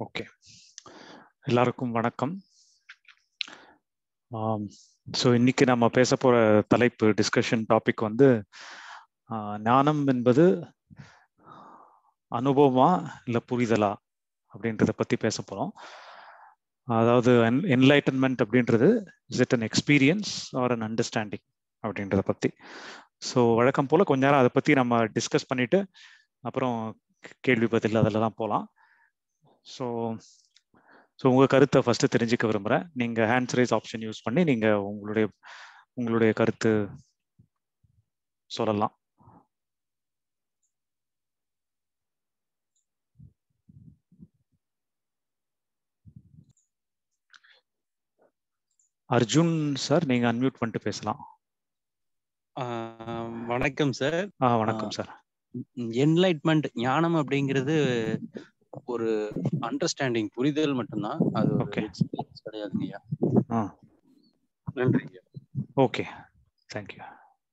Okay எல்லாருக்கும் வணக்கம் so இன்னைக்கு நம்ம பேச போற தலைப்பு டிஸ்கஷன் டாபிக் வந்து ஆஹ், ஞானம் என்பது அனுபவமா இல்ல புரிதலா அப்படின்றத பத்தி பேச போறோம் அதாவது என்லைட்டன்மெண்ட் அப்படின்றது is it an experience or an understanding அப்படின்றத பத்தி ஸோ வழக்கம் போல கொஞ்ச நேரம் அதை பத்தி நம்ம டிஸ்கஸ் பண்ணிட்டு அப்புறம் கேள்வி பதில் அதில் தான் போகலாம் ஸோ ஸோ உங்கள் கருத்தை ஃபர்ஸ்ட் தெரிஞ்சுக்க விரும்புகிறேன் நீங்கள் ஹேண்ட்ஸ் ரைஸ் ஆப்ஷன் யூஸ் பண்ணி நீங்கள் உங்களுடைய உங்களுடைய கருத்து சொல்லலாம் அர்ஜுன் சார் நீங்கள் அன்மியூட் பண்ணிட்டு பேசலாம் ஆஹ் வணக்கம் சார் ஆ வணக்கம் சார் என்லைட்மெண்ட் ஞானம் அப்படிங்கிறது ஒரு அண்டர்ஸ்டாண்டிங் புரிதல் மட்டும்தான் அது ஒரு Okay. எக்ஸ்பீரியன்ஸ் கிடையாதுங்கய்யா ஆ நன்றிங்க ஓகே தேங்க்யூ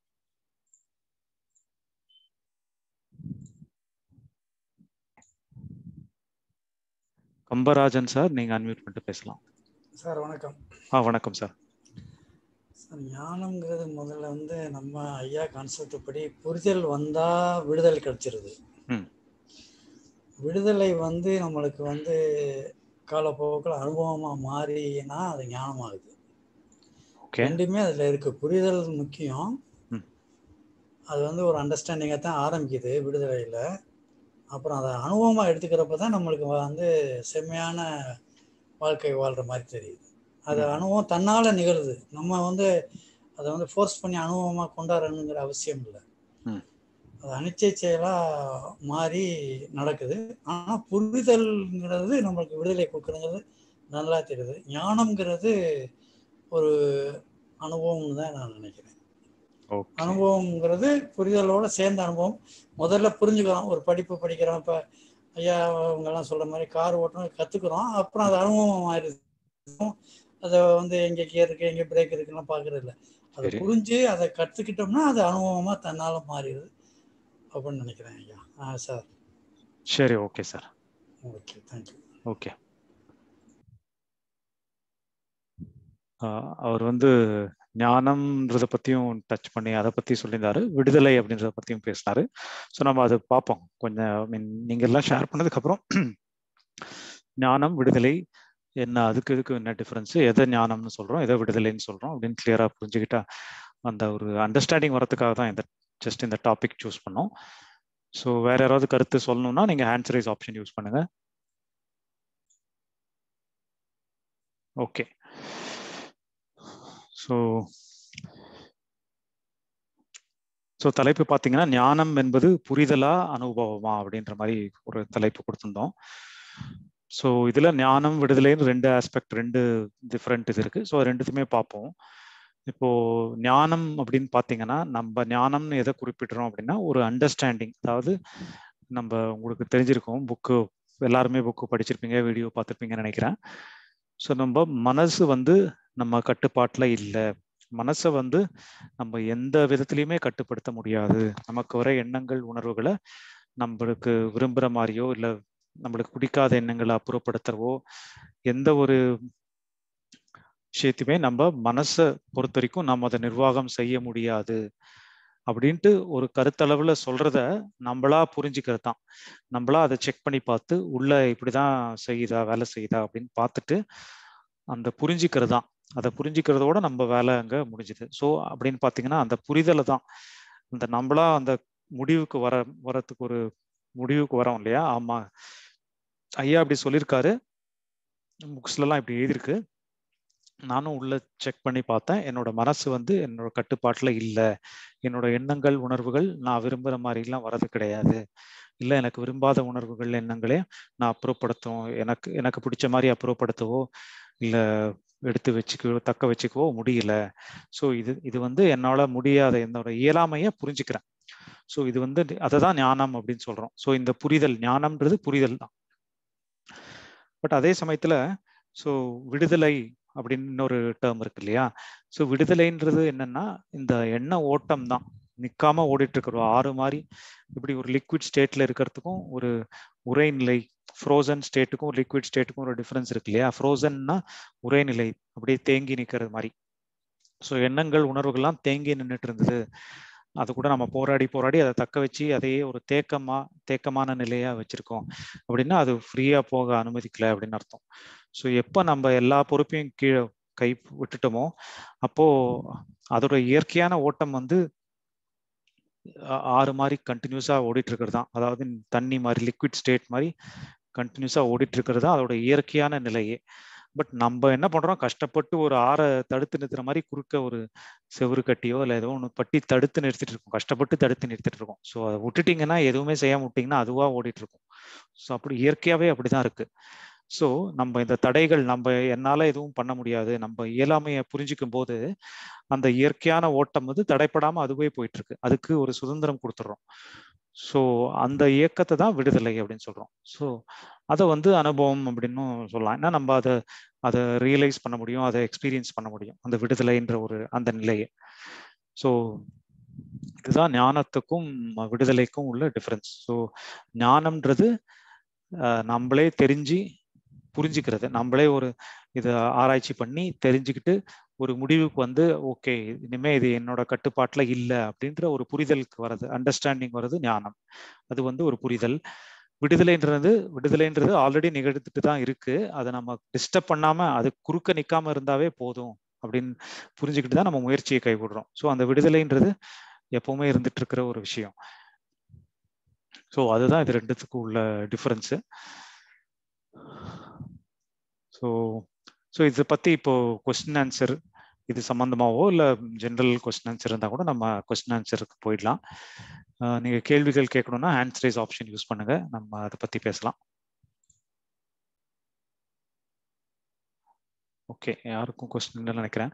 கம்பராஜன் சார் நீங்கள் அன்மியூட் பண்ணிட்டு பேசலாம் சார் வணக்கம் ஆ வணக்கம் சார் சார் ஞானம்ங்கிறது முதல்ல வந்து நம்ம ஐயா கான்செப்ட் படி புரிதல் வந்தால் விடுதலை கிடைச்சிருது ம். விடுதலை வந்து நம்மளுக்கு வந்து காலப்போக்கில் அனுபவமாக மாறினா அது ஞானமாகுது ஓகே ரெண்டுமே அதில் இருக்கு புரிதல் முக்கியம் ம். அது வந்து ஒரு அண்டர்ஸ்டாண்டிங்காக தான் ஆரம்பிக்குது விடுதலையில் அப்புறம் அதை அனுபவமாக எடுத்துக்கிறப்ப தான் நம்மளுக்கு வந்து செம்மையான வாழ்க்கை வாழ்கிற மாதிரி தெரியுது அது ம். அனுபவம் தன்னால் நிகழுது நம்ம வந்து அதை வந்து ஃபோர்ஸ் பண்ணி அனுபவமாக கொண்டாடணுங்கிற அவசியம் இல்லை ம். அது அனிச்சை செயலாக மாறி நடக்குது ஆனால் புரிதல்ங்கிறது நம்மளுக்கு விடுதலை கொடுக்குறங்கிறது நல்லா தெரியுது ஞானம்ங்கிறது ஒரு அனுபவம்னு தான் நான் நினைக்கிறேன் ஓகே அனுபவம்ங்கிறது புரிதலோட சேர்ந்த அனுபவம் முதல்ல புரிஞ்சுக்கிறோம் ஒரு படிப்பு படிக்கிறோம் இப்போ ஐயா அவங்கெல்லாம் சொல்ற மாதிரி கார் ஓட்டணும் கற்றுக்குறோம் அப்புறம் அது அனுபவம் ஆயிடுது அதை வந்து எங்கே கியர் இருக்கு எங்கே பிரேக் இருக்குலாம் பார்க்கறது இல்லை அதை சரி. புரிஞ்சு அதை கற்றுக்கிட்டோம்னா அது அனுபவமாக தன்னால் மாறிடுது அப்படின்னு நினைக்கிறேன் ஐயா ஆ சார் சரி okay sir okay thank you okay அவர் வந்து ஞானம்ன்றத பத்தியும் டச் பண்ணி அதை பத்தி சொல்லியிருந்தாரு விடுதலை அப்படின்றத பத்தியும் பேசினாரு ஸோ நம்ம அதை பார்ப்போம் கொஞ்சம் I mean, நீங்க எல்லாம் ஷேர் பண்ணதுக்கு அப்புறம் ஞானம் விடுதலை என்ன அதுக்கு இதுக்கு என்ன டிஃபரன்ஸ் எதை ஞானம்னு சொல்றோம் எதை விடுதலைன்னு சொல்றோம் அப்படின்னு கிளியரா புரிஞ்சுக்கிட்டா அந்த ஒரு அண்டர்ஸ்டாண்டிங் வரதுக்காக தான் இந்த ஜஸ்ட் இந்த டாபிக் சூஸ் பண்ணோம் ஸோ வேற யாராவது கருத்து சொல்லணும்னா நீங்க ஹேண்ட்ஸ் ரைஸ் ஆப்ஷன் யூஸ் பண்ணுங்க ஓகே ஸோ ஸோ தலைப்பு பார்த்தீங்கன்னா ஞானம் என்பது புரிதலா அனுபவமா அப்படின்ற மாதிரி ஒரு தலைப்பு கொடுத்துருந்தோம் ஸோ இதுல ஞானம் விடுதலைன்னு ரெண்டு ஆஸ்பெக்ட் ரெண்டு டிஃப்ரெண்ட் இது இருக்கு ஸோ ரெண்டுத்துமே பார்ப்போம் இப்போ ஞானம் அப்படின்னு பார்த்தீங்கன்னா நம்ம ஞானம்னு எதை குறிப்பிடுறோம் அப்படின்னா ஒரு அண்டர்ஸ்டாண்டிங் அதாவது நம்ம உங்களுக்கு தெரிஞ்சிருக்கோம் புக்கு எல்லாருமே புக்கு படிச்சிருப்பீங்க வீடியோ பார்த்துருப்பீங்கன்னு நினைக்கிறேன் ஸோ நம்ம மனசு வந்து நம்ம கட்டுப்பாட்டில் இல்லை மனசை வந்து நம்ம எந்த விதத்துலையுமே கட்டுப்படுத்த முடியாது நமக்கு வர எண்ணங்கள் உணர்வுகளை நம்மளுக்கு விரும்புகிற மாதிரியோ இல்லை நம்மளுக்கு பிடிக்காத எண்ணங்களை அப்புறப்படுத்துறவோ எந்த ஒரு விஷயத்தையுமே நம்ம மனசை பொறுத்த வரைக்கும் நம்ம அதை நிர்வாகம் செய்ய முடியாது அப்படின்ட்டு ஒரு கருத்தளவுல சொல்றத நம்மளா புரிஞ்சுக்கிறது தான் நம்மளா அதை செக் பண்ணி பார்த்து உள்ள இப்படிதான் செய்யுதா வேலை செய்யுதா அப்படின்னு பார்த்துட்டு அந்த புரிஞ்சுக்கிறது தான் அதை புரிஞ்சுக்கிறதோட நம்ம வேலை அங்க முடிஞ்சுது ஸோ அப்படின்னு பார்த்தீங்கன்னா அந்த புரிதலை தான் அந்த நம்மளா அந்த முடிவுக்கு வர வரத்துக்கு ஒரு முடிவுக்கு வரோம் இல்லையா ஆமா ஐயா அப்படி சொல்லியிருக்காரு புக்ஸ்லாம் இப்படி எழுதியிருக்கு நானும் உள்ள செக் பண்ணி பார்த்தேன் என்னோட மனசு வந்து என்னோட கட்டுப்பாட்டில் இல்லை என்னோட எண்ணங்கள் உணர்வுகள் நான் விரும்புகிற மாதிரிலாம் வரது கிடையாது இல்லை எனக்கு விரும்பாத உணர்வுகள் எண்ணங்களே நான் அப்புறப்படுத்தும் எனக்கு எனக்கு பிடிச்ச மாதிரி அப்புறப்படுத்தவோ இல்லை எடுத்து வச்சுக்கவோ தக்க வச்சுக்கவோ முடியல ஸோ இது இது வந்து என்னால் முடியாத என்னோட இயலாமையை புரிஞ்சுக்கிறேன் ஸோ இது வந்து அதை தான் ஞானம் அப்படின்னு சொல்கிறோம் ஸோ இந்த புரிதல் ஞானம்ன்றது புரிதல் தான் பட் அதே சமயத்தில் ஸோ விடுதலை அப்படின்னு இன்னொரு டேர்ம் இருக்கு இல்லையா ஸோ விடுதலைன்றது என்னன்னா இந்த எண்ண ஓட்டம் தான் நிக்காம ஓடிட்டு இருக்கிற ஆறு மாதிரி இப்படி ஒரு லிக்விட் ஸ்டேட்ல இருக்கிறதுக்கும் ஒரு உரைநிலை ஃப்ரோசன் ஸ்டேட்டுக்கும் லிக்விட் ஸ்டேட்டுக்கும் ஒரு டிஃபரன்ஸ் இருக்கு இல்லையா ஃப்ரோசன்னா உரைநிலை அப்படியே தேங்கி நிற்கிறது மாதிரி ஸோ எண்ணங்கள் உணர்வுகள்லாம் தேங்கி நின்றுட்டு இருந்தது அது கூட நம்ம போராடி போராடி அதை தக்க வச்சு அதையே ஒரு தேக்கமா தேக்கமான நிலையா வச்சிருக்கோம் அப்படின்னா அது ஃப்ரீயா போக அனுமதிக்கல அப்படின்னு அர்த்தம் ஸோ எப்போ நம்ம எல்லா பொறுப்பையும் கீழே கை விட்டுட்டோமோ அப்போ அதோட இயற்கையான ஓட்டம் வந்து ஆறு மாதிரி கண்டினியூஸா ஓடிட்டு இருக்கிறது தான் அதாவது தண்ணி மாதிரி லிக்விட் ஸ்டேட் மாதிரி கண்டினியூஸா ஓடிட்டு இருக்கிறது தான் அதோட இயற்கையான நிலையே பட் நம்ம என்ன பண்றோம் கஷ்டப்பட்டு ஒரு ஆறை தடுத்து நிறுத்துற மாதிரி குறுக்க ஒரு செவுறு கட்டியோ இல்லை ஏதோ ஒன்று பட்டி தடுத்து நிறுத்திட்டு இருக்கோம் கஷ்டப்பட்டு தடுத்து நிறுத்திட்டு இருக்கோம் ஸோ அதை விட்டுட்டீங்கன்னா எதுவுமே செய்யாம விட்டீங்கன்னா அதுவா ஓடிட்டு இருக்கும் ஸோ அப்படி இயற்கையாவே அப்படிதான் இருக்கு ஸோ நம்ம இந்த தடைகள் நம்ம என்னால எதுவும் பண்ண முடியாது நம்ம இயலாமையை புரிஞ்சுக்கும் போது அந்த இயற்கையான ஓட்டம் வந்து தடைப்படாம அதுவே போயிட்டு இருக்கு அதுக்கு ஒரு சுதந்திரம் கொடுத்துட்றோம் ஸோ அந்த இயக்கத்தை தான் விடுதலை அப்படின்னு சொல்றோம் ஸோ அதை வந்து அனுபவம் அப்படின்னு சொல்லலாம் ஏன்னா நம்ம அதை அதை ரியலைஸ் பண்ண முடியும் அதை எக்ஸ்பீரியன்ஸ் பண்ண முடியும் அந்த விடுதலைன்ற ஒரு அந்த நிலையை ஸோ இதுதான் ஞானத்துக்கும் விடுதலைக்கும் உள்ள டிஃபரன்ஸ் ஸோ ஞானம்ன்றது நம்மளே தெரிஞ்சு புரிஞ்சுக்கிறது நம்மளே ஒரு இதை ஆராய்ச்சி பண்ணி தெரிஞ்சுக்கிட்டு ஒரு முடிவுக்கு வந்து ஓகே இனிமே இது என்னோட கட்டுப்பாட்டுல இல்லை அப்படின்ற ஒரு புரிதலுக்கு வர்றது அண்டர்ஸ்டாண்டிங் வர்றது ஞானம் அது வந்து ஒரு புரிதல் விடுதலைன்றது விடுதலைன்றது ஆல்ரெடி நிகழ்த்துட்டு தான் இருக்கு அதை நம்ம டிஸ்டர்ப் பண்ணாம அது குறுக்க நிக்காம இருந்தாவே போதும் அப்படின்னு புரிஞ்சுக்கிட்டு தான் நம்ம முயற்சியை கைவிடுறோம் ஸோ அந்த விடுதலைன்றது எப்பவுமே இருந்துட்டு இருக்கிற ஒரு விஷயம் ஸோ அதுதான் இது ரெண்டுத்துக்கும் உள்ள டிஃபரன்ஸு ஸோ ஸோ இதை பற்றி இப்போ கொஸ்டின் ஆன்சர் இது சம்மந்தமாவோ இல்லை ஜென்ரல் கொஸ்டின் ஆன்சர் இருந்தால் கூட நம்ம கொஸ்டின் ஆன்சருக்கு போயிடலாம் நீங்கள் கேள்விகள் கேட்கணும்னா ஹேண்ட்ஸ் ரைஸ் ஆப்ஷன் யூஸ் பண்ணுங்க நம்ம அதை பற்றி பேசலாம் ஓகே யாருக்கும் கொஸ்டின் இல்லைன்னு நினைக்கிறேன்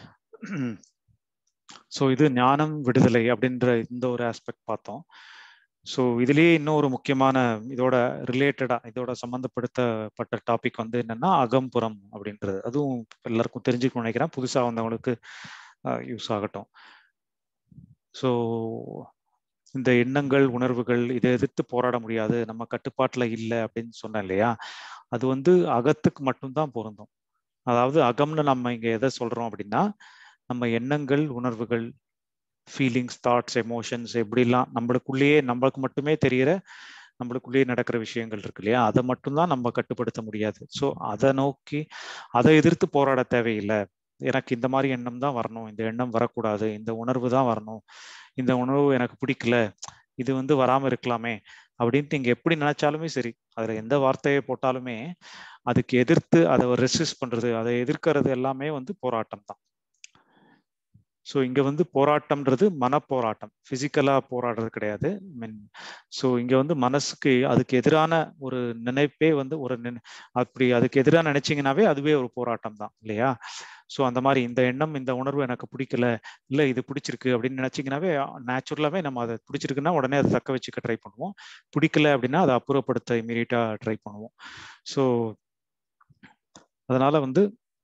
ஸோ இது ஞானம் விடுதலை அப்படின்ற இந்த ஒரு ஆஸ்பெக்ட் பார்த்தோம் ஸோ இதுலேயே இன்னும் ஒரு முக்கியமான இதோட ரிலேட்டடா இதோட சம்மந்தப்படுத்தப்பட்ட டாபிக் வந்து என்னன்னா அகம்புறம் அப்படின்றது அதுவும் எல்லாருக்கும் தெரிஞ்சுக்கணும்னு நினைக்கிறேன் புதுசா வந்தவங்களுக்கு யூஸ் ஆகட்டும் ஸோ இந்த எண்ணங்கள் உணர்வுகள் இதை எதிர்த்து போராட முடியாது நம்ம கட்டுப்பாட்டுல இல்லை அப்படின்னு சொன்னேன் இல்லையா அது வந்து அகத்துக்கு மட்டும்தான் பொருந்தும் அதாவது அகம்னு நம்ம இங்க எதை சொல்றோம் அப்படின்னா நம்ம எண்ணங்கள் உணர்வுகள் ஃபீலிங்ஸ் தாட்ஸ் எமோஷன்ஸ் எப்படிலாம் நம்மளுக்குள்ளேயே நம்மளுக்கு மட்டுமே தெரிகிற நம்மளுக்குள்ளேயே நடக்கிற விஷயங்கள் இருக்கு இல்லையா அதை மட்டும்தான் நம்ம கட்டுப்படுத்த முடியாது ஸோ அதை நோக்கி அதை எதிர்த்து போராட தேவையில்லை எனக்கு இந்த மாதிரி எண்ணம் தான் வரணும் இந்த எண்ணம் வரக்கூடாது இந்த உணர்வு தான் வரணும் இந்த உணர்வு எனக்கு பிடிக்கல இது வந்து வராம இருக்கலாமே அப்படின்ட்டு நீங்க எப்படி நினைச்சாலுமே சரி அதுல எந்த வார்த்தையை போட்டாலுமே அதுக்கு எதிர்த்து அதை ரெசிஸ்ட் பண்றது அதை எதிர்க்கிறது எல்லாமே வந்து போராட்டம் தான் ஸோ இங்க வந்து போராட்டம்ன்றது மனப்போராட்டம் பிசிக்கலா போராடுறது கிடையாது மீன் ஸோ இங்க வந்து மனசுக்கு அதுக்கு எதிரான ஒரு நினைப்பே வந்து ஒரு அப்படி அதுக்கு எதிராக நினைச்சீங்கன்னாவே அதுவே ஒரு போராட்டம் தான் இல்லையா ஸோ அந்த மாதிரி இந்த எண்ணம் இந்த உணர்வு எனக்கு பிடிக்கல இல்லை இது பிடிச்சிருக்கு அப்படின்னு நினைச்சிங்கனாவே நேச்சுரலாகவே நம்ம அதை பிடிச்சிருக்குன்னா உடனே அதை தக்க வச்சுக்க ட்ரை பண்ணுவோம் பிடிக்கல அப்படின்னா அதை அப்புறப்படுத்த இமீடியட்டா ட்ரை பண்ணுவோம் ஸோ அதனால வந்து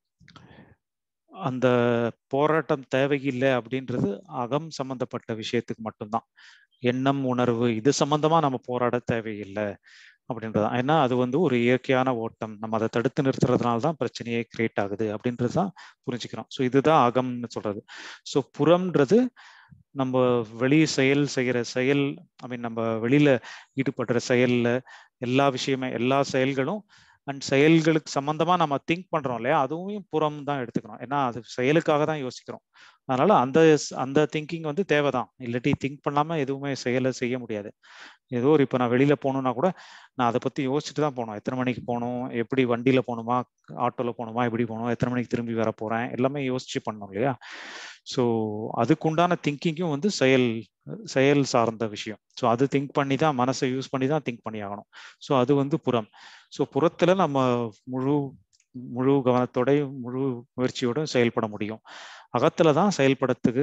அந்த போராட்டம் தேவையில்லை அப்படின்றது அகம் சம்பந்தப்பட்ட விஷயத்துக்கு மட்டும்தான் எண்ணம் உணர்வு இது சம்பந்தமா நம்ம போராட தேவையில்லை அப்படின்றது ஏன்னா அது வந்து ஒரு இயற்கையான ஓட்டம் நம்ம அதை தடுத்து நிறுத்துறதுனால தான் பிரச்சனையே கிரியேட் ஆகுது அப்படின்றது தான் புரிஞ்சுக்கிறோம் ஸோ இதுதான் அகம்னு சொல்றது ஸோ புறம்ன்றது நம்ம வெளி செயல் செய்கிற செயல் ஐ மீன் நம்ம வெளியில ஈடுபடுற செயல்ல எல்லா விஷயமே எல்லா செயல்களும் அண்ட் செயல்களுக்கு சம்பந்தமா நம்ம திங்க் பண்றோம் இல்லையா அதுவும் புறம் தான் எடுத்துக்கணும் ஏன்னா அது செயலுக்காக தான் யோசிக்கிறோம் அதனால அந்த அந்த திங்கிங் வந்து தேவைதான் இல்லாட்டி திங்க் பண்ணாம எதுவுமே செயலை செய்ய முடியாது ஏதோ ஒரு இப்போ நான் வெளியில போகணும்னா கூட நான் அதை பத்தி யோசிச்சுட்டு தான் போகணும் எத்தனை மணிக்கு போகணும் எப்படி வண்டியில போகணுமா ஆட்டோல போகணுமா எப்படி போகணும் எத்தனை மணிக்கு திரும்பி வர போறேன் எல்லாமே யோசிச்சு பண்ணணும் இல்லையா ஸோ அதுக்குண்டான திங்கிங்கும் வந்து செயல் செயல் சார்ந்த விஷயம் ஸோ அது திங்க் பண்ணி தான் மனசை யூஸ் பண்ணி தான் திங்க் பண்ணி ஆகணும் ஸோ அது வந்து புறம் ஸோ புறத்துல நம்ம முழு முழு கவனத்தோட முழு முயற்சியோட செயல்பட முடியும் அகத்துல தான் செயல்படத்துக்கு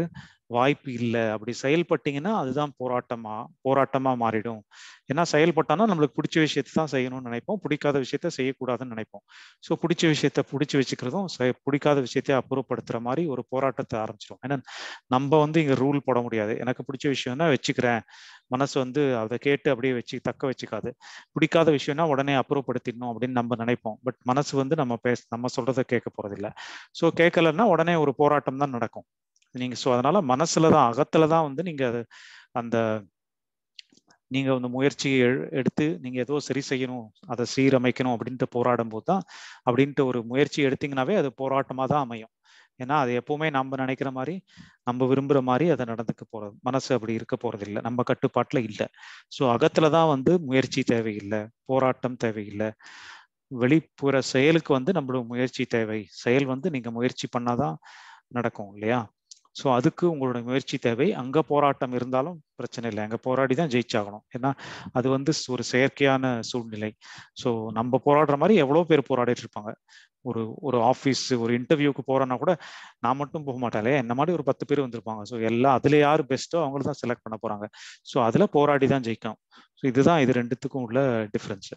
வாய்ப்பு இல்லை அப்படி செயல்பட்டீங்கன்னா அதுதான் போராட்டமா போராட்டமா மாறிடும் ஏன்னா செயல்பட்டோம்னா நம்மளுக்கு பிடிச்ச விஷயத்தை தான் செய்யணும்னு நினைப்போம் பிடிக்காத விஷயத்த செய்யக்கூடாதுன்னு நினைப்போம் ஸோ பிடிச்ச விஷயத்த பிடிச்சி வச்சுக்கிறதும் பிடிக்காத விஷயத்தை அப்புறப்படுத்துற மாதிரி ஒரு போராட்டத்தை ஆரம்பிச்சிடும் ஏன்னா நம்ம வந்து இங்க ரூல் போட முடியாது எனக்கு பிடிச்ச விஷயம் தான் வச்சுக்கிறேன் மனசு வந்து அதை கேட்டு அப்படியே வச்சு தக்க வச்சுக்காது பிடிக்காத விஷயம்னா உடனே அப்புறப்படுத்திடணும் அப்படின்னு நம்ம நினைப்போம் பட் மனசு வந்து நம்ம பேச நம்ம சொல்றதை கேட்க போறதில்ல ஸோ கேட்கலன்னா உடனே ஒரு போராட்டம் தான் நடக்கும் நீங்க ஸோ அதனால மனசுல தான் அகத்துல தான் வந்து நீங்க அந்த நீங்க அந்த முயற்சியை எடுத்து நீங்க ஏதோ சரி செய்யணும் அதை சீரமைக்கணும் அப்படின்ட்டு போராடும் போது தான் அப்படின்ட்டு ஒரு முயற்சி எடுத்தீங்கன்னாவே அது போராட்டமா தான் அமையும் ஏன்னா அது எப்பவுமே நம்ம நினைக்கிற மாதிரி நம்ம விரும்புற மாதிரி அதை நடந்துக்க போறது மனசு அப்படி இருக்க போறது இல்லை நம்ம கட்டுப்பாட்டுல இல்லை ஸோ அகத்துல தான் வந்து முயற்சி தேவையில்லை போராட்டம் தேவையில்லை வெளிப்புற செயலுக்கு வந்து நம்மளோட முயற்சி தேவை செயல் வந்து நீங்க முயற்சி பண்ணாதான் நடக்கும் இல்லையா ஸோ அதுக்கு உங்களோட முயற்சி தேவை அங்க போராட்டம் இருந்தாலும் பிரச்சனை இல்லை அங்க போராடி தான் ஜெயிச்சாகணும் ஏன்னா அது வந்து ஒரு செயற்கையான சூழ்நிலை ஸோ நம்ம போராடுற மாதிரி எவ்வளோ பேர் போராடிட்டு இருப்பாங்க ஒரு ஒரு ஆஃபீஸ் ஒரு இன்டர்வியூக்கு போறோன்னா கூட நான் மட்டும் போக மாட்டாலே என்ன மாதிரி ஒரு பத்து பேர் வந்திருப்பாங்க ஸோ எல்லாம் அதுல யார் பெஸ்ட்டோ அவங்கள தான் செலக்ட் பண்ண போறாங்க ஸோ அதுல போராடி தான் ஜெயிக்கணும் ஸோ இதுதான் இது ரெண்டுத்துக்கும் உள்ள டிஃப்ரென்ஸ்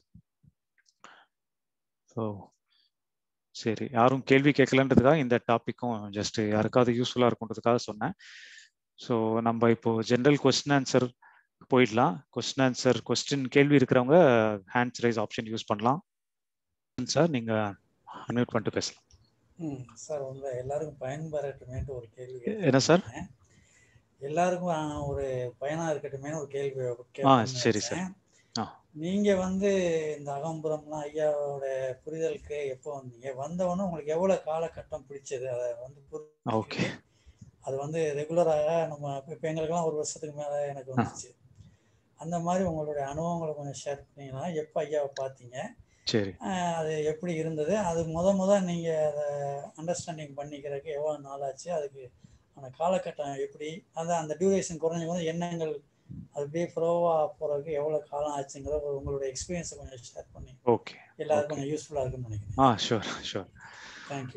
ஸோ சரி யாரும் கேள்வி கேட்கலன்றதுக்காக இந்த டாப்பிக்கும் ஜஸ்ட் யாருக்காவது யூஸ்ஃபுல்லா இருக்குன்றதுக்காக சொன்னேன் ஸோ நம்ம இப்போ ஜென்ரல் கொஸ்டின் ஆன்சர் போயிடலாம் கொஸ்டின் ஆன்சர் கொஸ்டின் கேள்வி இருக்கிறவங்க ஹேண்ட்ஸ் ரைஸ் ஆப்ஷன் யூஸ் பண்ணலாம் சார் நீங்க அன்மியூட் பண்ணிட்டு பேசலாம் ம் சார் உங்க எல்லாருக்கும் பயன்பெறட்டுமேன்ட்டு ஒரு கேள்வி என்ன சார் எல்லாருக்கும் ஒரு பயனா இருக்கட்டுமே ஒரு கேள்வி ஆ சரி சார் ஆ நீங்க வந்து இந்த அகம்புறம்லாம் ஐயாவோட புரிதலுக்கு எப்போ வந்தீங்க வந்தவொடனே உங்களுக்கு எவ்வளவு காலகட்டம் பிடிச்சது அதை வந்து ஓகே அது வந்து ரெகுலராக நம்ம இப்போ எங்களுக்கெல்லாம் ஒரு வருஷத்துக்கு மேலே எனக்கு வந்துச்சு அந்த மாதிரி உங்களுடைய அனுபவங்களை கொஞ்சம் ஷேர் பண்ணீங்கன்னா எப்போ ஐயாவை பார்த்தீங்க சரி அது எப்படி இருந்தது அது முத முத நீங்கள் அதை அண்டர்ஸ்டாண்டிங் பண்ணிக்கிறதுக்கு எவ்வளோ நாள் ஆச்சு அதுக்கு அந்த காலகட்டம் எப்படி அதான் அந்த டியூரேஷன் குறைஞ்ச வந்து எண்ணங்கள் அது அப்படியே ஃப்ளோவாக போகிறதுக்கு எவ்வளோ காலம் ஆச்சுங்கிற ஒரு உங்களுடைய எக்ஸ்பீரியன்ஸை கொஞ்சம் ஷேர் பண்ணி ஓகே எல்லாருக்கும் கொஞ்சம் யூஸ்ஃபுல்லாக இருக்குன்னு நினைக்கிறேன் ஆ ஷூர் ஷூர் தேங்க்யூ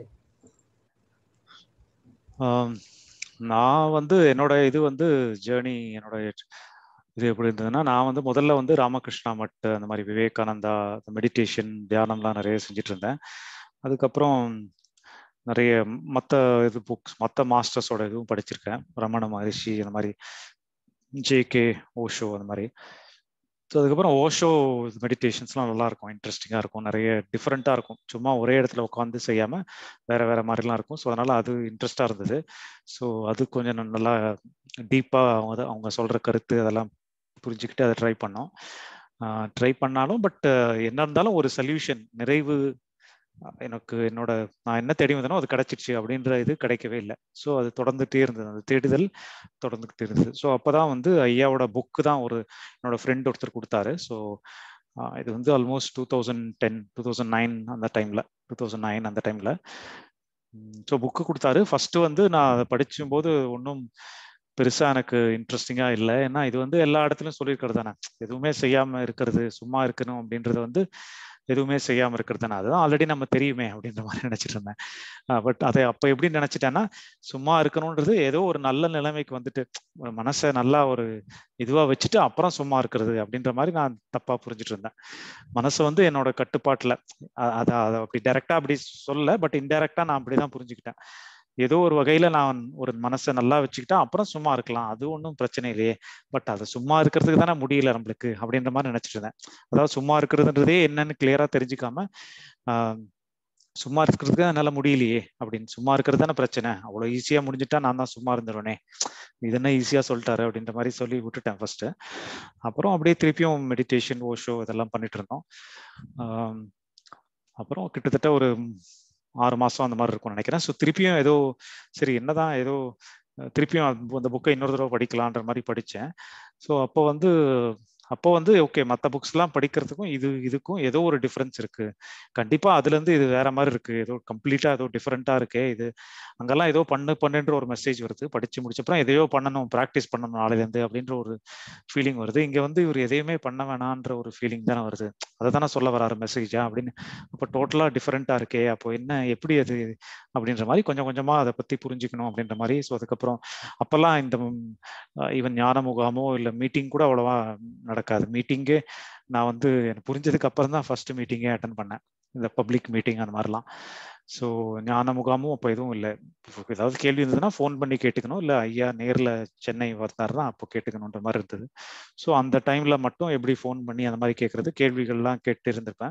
நான் வந்து என்னோட இது வந்து ஜேர்னி என்னோட இது எப்படி இருந்ததுன்னா நான் வந்து முதல்ல வந்து ராமகிருஷ்ணா மட் அந்த மாதிரி விவேகானந்தா மெடிடேஷன் தியானம்லாம் நிறைய செஞ்சுட்டு இருந்தேன் அதுக்கப்புறம் நிறைய மற்ற இது புக்ஸ் மற்ற மாஸ்டர்ஸோட இதுவும் படிச்சிருக்கேன் ரமண மகரிஷி அந்த மாதிரி ஜே கே ஓஷோ அந்த மாதிரி ஸோ அதுக்கப்புறம் ஓஷோ மெடிடேஷன்ஸ்லாம் நல்லா இருக்கும் இன்ட்ரெஸ்டிங்காக இருக்கும் நிறைய டிஃப்ரெண்ட்டாக இருக்கும் சும்மா ஒரே இடத்துல உட்காந்து செய்யாமல் வேற வேற மாதிரிலாம் இருக்கும் ஸோ அதனால அது இன்ட்ரெஸ்டாக இருந்தது ஸோ அது கொஞ்சம் நல்லா டீப்பாக அவங்க அவங்க சொல்கிற கருத்து அதெல்லாம் புரிஞ்சுக்கிட்டு அதை ட்ரை பண்ணோம் ட்ரை பண்ணாலும் பட் என்ன இருந்தாலும் ஒரு சொல்யூஷன் நிறைவு எனக்கு என்னோட நான் என்ன தேடி வந்தனோ அது கிடைச்சிருச்சு அப்படின்ற இது கிடைக்கவே இல்லை ஸோ அது தொடர்ந்துட்டே இருந்தது அந்த தேடுதல் தொடர்ந்துகிட்டே இருந்தது ஸோ அப்போதான் வந்து ஐயாவோட புக்கு தான் ஒரு என்னோட ஃப்ரெண்ட் ஒருத்தர் கொடுத்தாரு ஸோ இது வந்து almost two thousand ten two thousand nine அந்த டைம்ல டூ தௌசண்ட் நைன் அந்த டைம்ல ஸோ புக்கு கொடுத்தாரு ஃபர்ஸ்ட் வந்து நான் அதை படிச்சும்போது ஒன்றும் பெருசா எனக்கு இன்ட்ரெஸ்டிங்கா இல்லை ஏன்னா இது வந்து எல்லா இடத்துலயும் சொல்லியிருக்கிறது தானே எதுவுமே செய்யாம இருக்கிறது சும்மா இருக்கணும் அப்படின்றது வந்து எதுவுமே செய்யாம இருக்கிறது தானே அதுதான் ஆல்ரெடி நம்ம தெரியுமே அப்படின்ற மாதிரி நினைச்சிட்டு இருந்தேன் பட் அதை அப்ப எப்படி நினைச்சிட்டேன்னா சும்மா இருக்கணும்ன்றது ஏதோ ஒரு நல்ல நிலைமைக்கு வந்துட்டு மனசை நல்லா ஒரு இதுவா வச்சுட்டு அப்புறம் சும்மா இருக்கிறது அப்படின்ற மாதிரி நான் தப்பா புரிஞ்சுட்டு இருந்தேன் மனசை வந்து என்னோட கட்டுப்பாட்டுல அதை அதை அப்படி டைரக்டா அப்படி சொல்ல பட் இன்டைரக்டா நான் அப்படிதான் புரிஞ்சுக்கிட்டேன் ஏதோ ஒரு வகையில நான் ஒரு மனசை நல்லா வச்சுக்கிட்டா அப்புறம் சும்மா இருக்கலாம் அது ஒன்றும் பிரச்சனை இல்லையே பட் அது சும்மா இருக்கிறதுக்கு தானே முடியல நம்மளுக்கு அப்படின்ற மாதிரி நினைச்சிட்டு இருந்தேன் அதாவது சும்மா இருக்கிறதுன்றதே என்னன்னு கிளியரா தெரிஞ்சுக்காம ஆஹ் சும்மா இருக்கிறதுக்கு என்னால முடியலையே அப்படின்னு சும்மா இருக்கிறது தானே பிரச்சனை அவ்வளவு ஈஸியா முடிஞ்சுட்டா நான் தான் சும்மா இருந்துருவேனே இது என்ன ஈஸியா சொல்லிட்டாரு அப்படின்ற மாதிரி சொல்லி விட்டுட்டேன் ஃபர்ஸ்ட் அப்புறம் அப்படியே திருப்பியும் மெடிடேஷன் ஓஷோ இதெல்லாம் பண்ணிட்டு இருந்தோம் அப்புறம் கிட்டத்தட்ட ஒரு ஆறு மாசம் அந்த மாதிரி இருக்கும்னு நினைக்கிறேன் ஸோ திருப்பியும் ஏதோ சரி என்னதான் ஏதோ திருப்பியும் அந்த புக்கை இன்னொரு தடவை படிக்கலான்ற மாதிரி படித்தேன் ஸோ அப்போ வந்து அப்போ வந்து ஓகே மற்ற புக்ஸ் எல்லாம் படிக்கிறதுக்கும் இது இதுக்கும் ஏதோ ஒரு டிஃபரன்ஸ் இருக்கு கண்டிப்பா அதுல இருந்து இது வேற மாதிரி இருக்கு ஏதோ கம்ப்ளீட்டா ஏதோ டிஃபரெண்டா இருக்கே இது அங்கெல்லாம் ஏதோ பண்ணு பண்ணுன்ற ஒரு மெசேஜ் வருது படிச்சு முடிச்சப்பறம் எதையோ பண்ணணும் ப்ராக்டிஸ் பண்ணணும் நாளைல இருந்து அப்படின்ற ஒரு ஃபீலிங் வருது இங்க வந்து இவர் எதையுமே பண்ண வேணான்ற ஒரு ஃபீலிங் தானே வருது அதை தானே சொல்ல வராரு மெசேஜா அப்படின்னு அப்போ டோட்டலா டிஃபரெண்டா இருக்கே அப்போ என்ன எப்படி அது அப்படின்ற மாதிரி கொஞ்சம் கொஞ்சமா அதை பத்தி புரிஞ்சுக்கணும் அப்படின்ற மாதிரி ஸோ அதுக்கப்புறம் அப்பெல்லாம் இந்த ஈவன் ஞான முகாமோ இல்லை மீட்டிங் கூட அவ்வளவா நடக்காது மீட்டிங்கே நான் வந்து எனக்கு புரிஞ்சதுக்கு அப்புறம் தான் ஃபர்ஸ்ட் மீட்டிங்கே அட்டன் பண்ணேன் இந்த பப்ளிக் மீட்டிங் அந்த மாதிரிலாம் ஸோ ஞான முகாமும் அப்போ எதுவும் இல்லை ஏதாவது கேள்வி இருந்ததுன்னா ஃபோன் பண்ணி கேட்டுக்கணும் இல்லை ஐயா நேரில் சென்னை வந்தாருன்னா அப்போ கேட்டுக்கணுன்ற மாதிரி இருந்தது ஸோ அந்த டைமில் மட்டும் எப்படி ஃபோன் பண்ணி அந்த மாதிரி கேட்குறது கேள்விகள்லாம் கேட்டு இருந்திருப்பேன்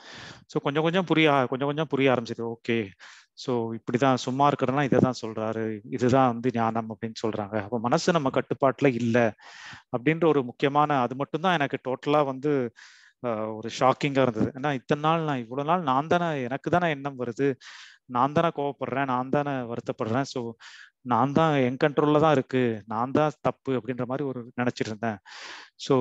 ஸோ கொஞ்சம் கொஞ்சம் புரிய கொஞ்சம் கொஞ்சம் புரிய ஆரம்பிச்சது ஓகே ஸோ இப்படிதான் சும்மா இருக்கிறனா இதை தான் சொல்றாரு இதுதான் வந்து ஞானம் அப்படின்னு சொல்றாங்க அப்போ மனசு நம்ம கட்டுப்பாட்டுல இல்லை அப்படின்ற ஒரு முக்கியமான அது மட்டும்தான் எனக்கு டோட்டலா வந்து ஒரு ஷாக்கிங்கா இருந்தது ஏன்னா இத்தனை நாள் நான் இவ்வளவு நாள் நான் தானே எனக்கு தானே எண்ணம் வருது நான் தானே கோவப்படுறேன் நான் தானே வருத்தப்படுறேன் ஸோ நான் தான் என் கண்ட்ரோல்ல தான் இருக்கு நான் தான் தப்பு அப்படின்ற மாதிரி ஒரு நினைச்சிட்டு இருந்தேன் ஸோ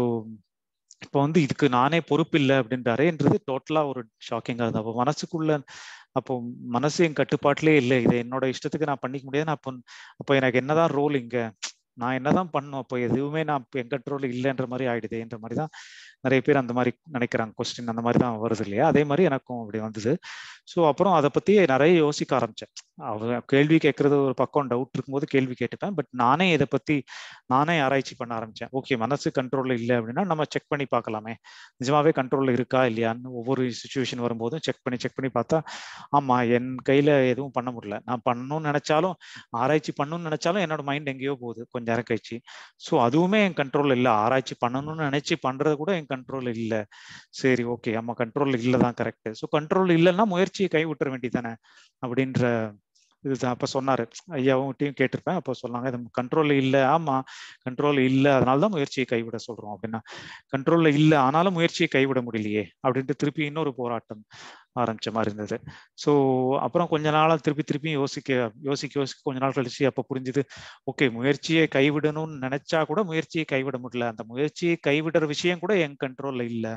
இப்போ வந்து இதுக்கு நானே பொறுப்பு இல்லை அப்படின்றாரேன்றது டோட்டலா ஒரு ஷாக்கிங்கா இருந்தது அப்போ மனசுக்குள்ள அப்போ மனசு என் கட்டுப்பாட்டிலே இல்லை இதை என்னோட இஷ்டத்துக்கு நான் பண்ணிக்க முடியாது அப்போ அப்போ எனக்கு என்னதான் ரோல் இங்க நான் என்னதான் பண்ணும் அப்போ எதுவுமே நான் என் கண்ட்ரோல் இல்லைன்ற மாதிரி ஆயிடுதேன்ற மாதிரி தான் நிறைய பேர் அந்த மாதிரி நினைக்கிறாங்க கொஸ்டின் அந்த மாதிரி தான் வருது இல்லையா அதே மாதிரி எனக்கும் அப்படி வந்தது ஸோ அப்புறம் அதை பத்தி நிறைய யோசிக்க ஆரம்பிச்சேன் அவ கேள்வி கேட்கறது ஒரு பக்கம் டவுட் இருக்கும்போது கேள்வி கேட்டுப்பேன் பட் நானே இதை பத்தி நானே ஆராய்ச்சி பண்ண ஆரம்பிச்சேன் ஓகே மனசு கண்ட்ரோல்ல இல்லை அப்படின்னா நம்ம செக் பண்ணி பார்க்கலாமே நிஜமாவே கண்ட்ரோல்ல இருக்கா இல்லையான்னு ஒவ்வொரு சுச்சுவேஷன் வரும்போதும் செக் பண்ணி செக் பண்ணி பார்த்தா ஆமா என் கையில எதுவும் பண்ண முடியல நான் பண்ணணும்னு நினைச்சாலும் ஆராய்ச்சி பண்ணணும்னு நினைச்சாலும் என்னோட மைண்ட் எங்கேயோ போகுது கொஞ்ச நேரம் கழிச்சு ஸோ அதுவுமே என் கண்ட்ரோல் இல்லை ஆராய்ச்சி பண்ணணும்னு நினைச்சு பண்றது கூட என் கண்ட்ரோல் இல்லை சரி ஓகே நம்ம கண்ட்ரோல் இல்லை தான் கரெக்ட் ஸோ கண்ட்ரோல் இல்லைன்னா முயற்சியை கை விட்டுற வேண்டியதானே அப்படின்ற இதுதான் அப்ப சொன்னாரு ஐயாவும் கேட்டிருப்பேன் அப்போ சொன்னாங்க இது கண்ட்ரோல்ல இல்ல ஆமா கண்ட்ரோல் இல்ல அதனாலதான் முயற்சியை கைவிட சொல்றோம் அப்படின்னா கண்ட்ரோல்ல இல்ல ஆனாலும் முயற்சியை கைவிட முடியலையே அப்படின்ட்டு திருப்பி இன்னொரு போராட்டம் ஆரம்பிச்ச மாதிரி இருந்தது ஸோ அப்புறம் கொஞ்ச நாளா திருப்பி திருப்பி யோசிக்க யோசிக்க யோசிக்க கொஞ்ச நாள் கழிச்சு அப்ப புரிஞ்சுது ஓகே முயற்சியை கைவிடணும்னு நினைச்சா கூட முயற்சியை கைவிட முடியல அந்த முயற்சியை கைவிடுற விஷயம் கூட என் கண்ட்ரோல்ல இல்லை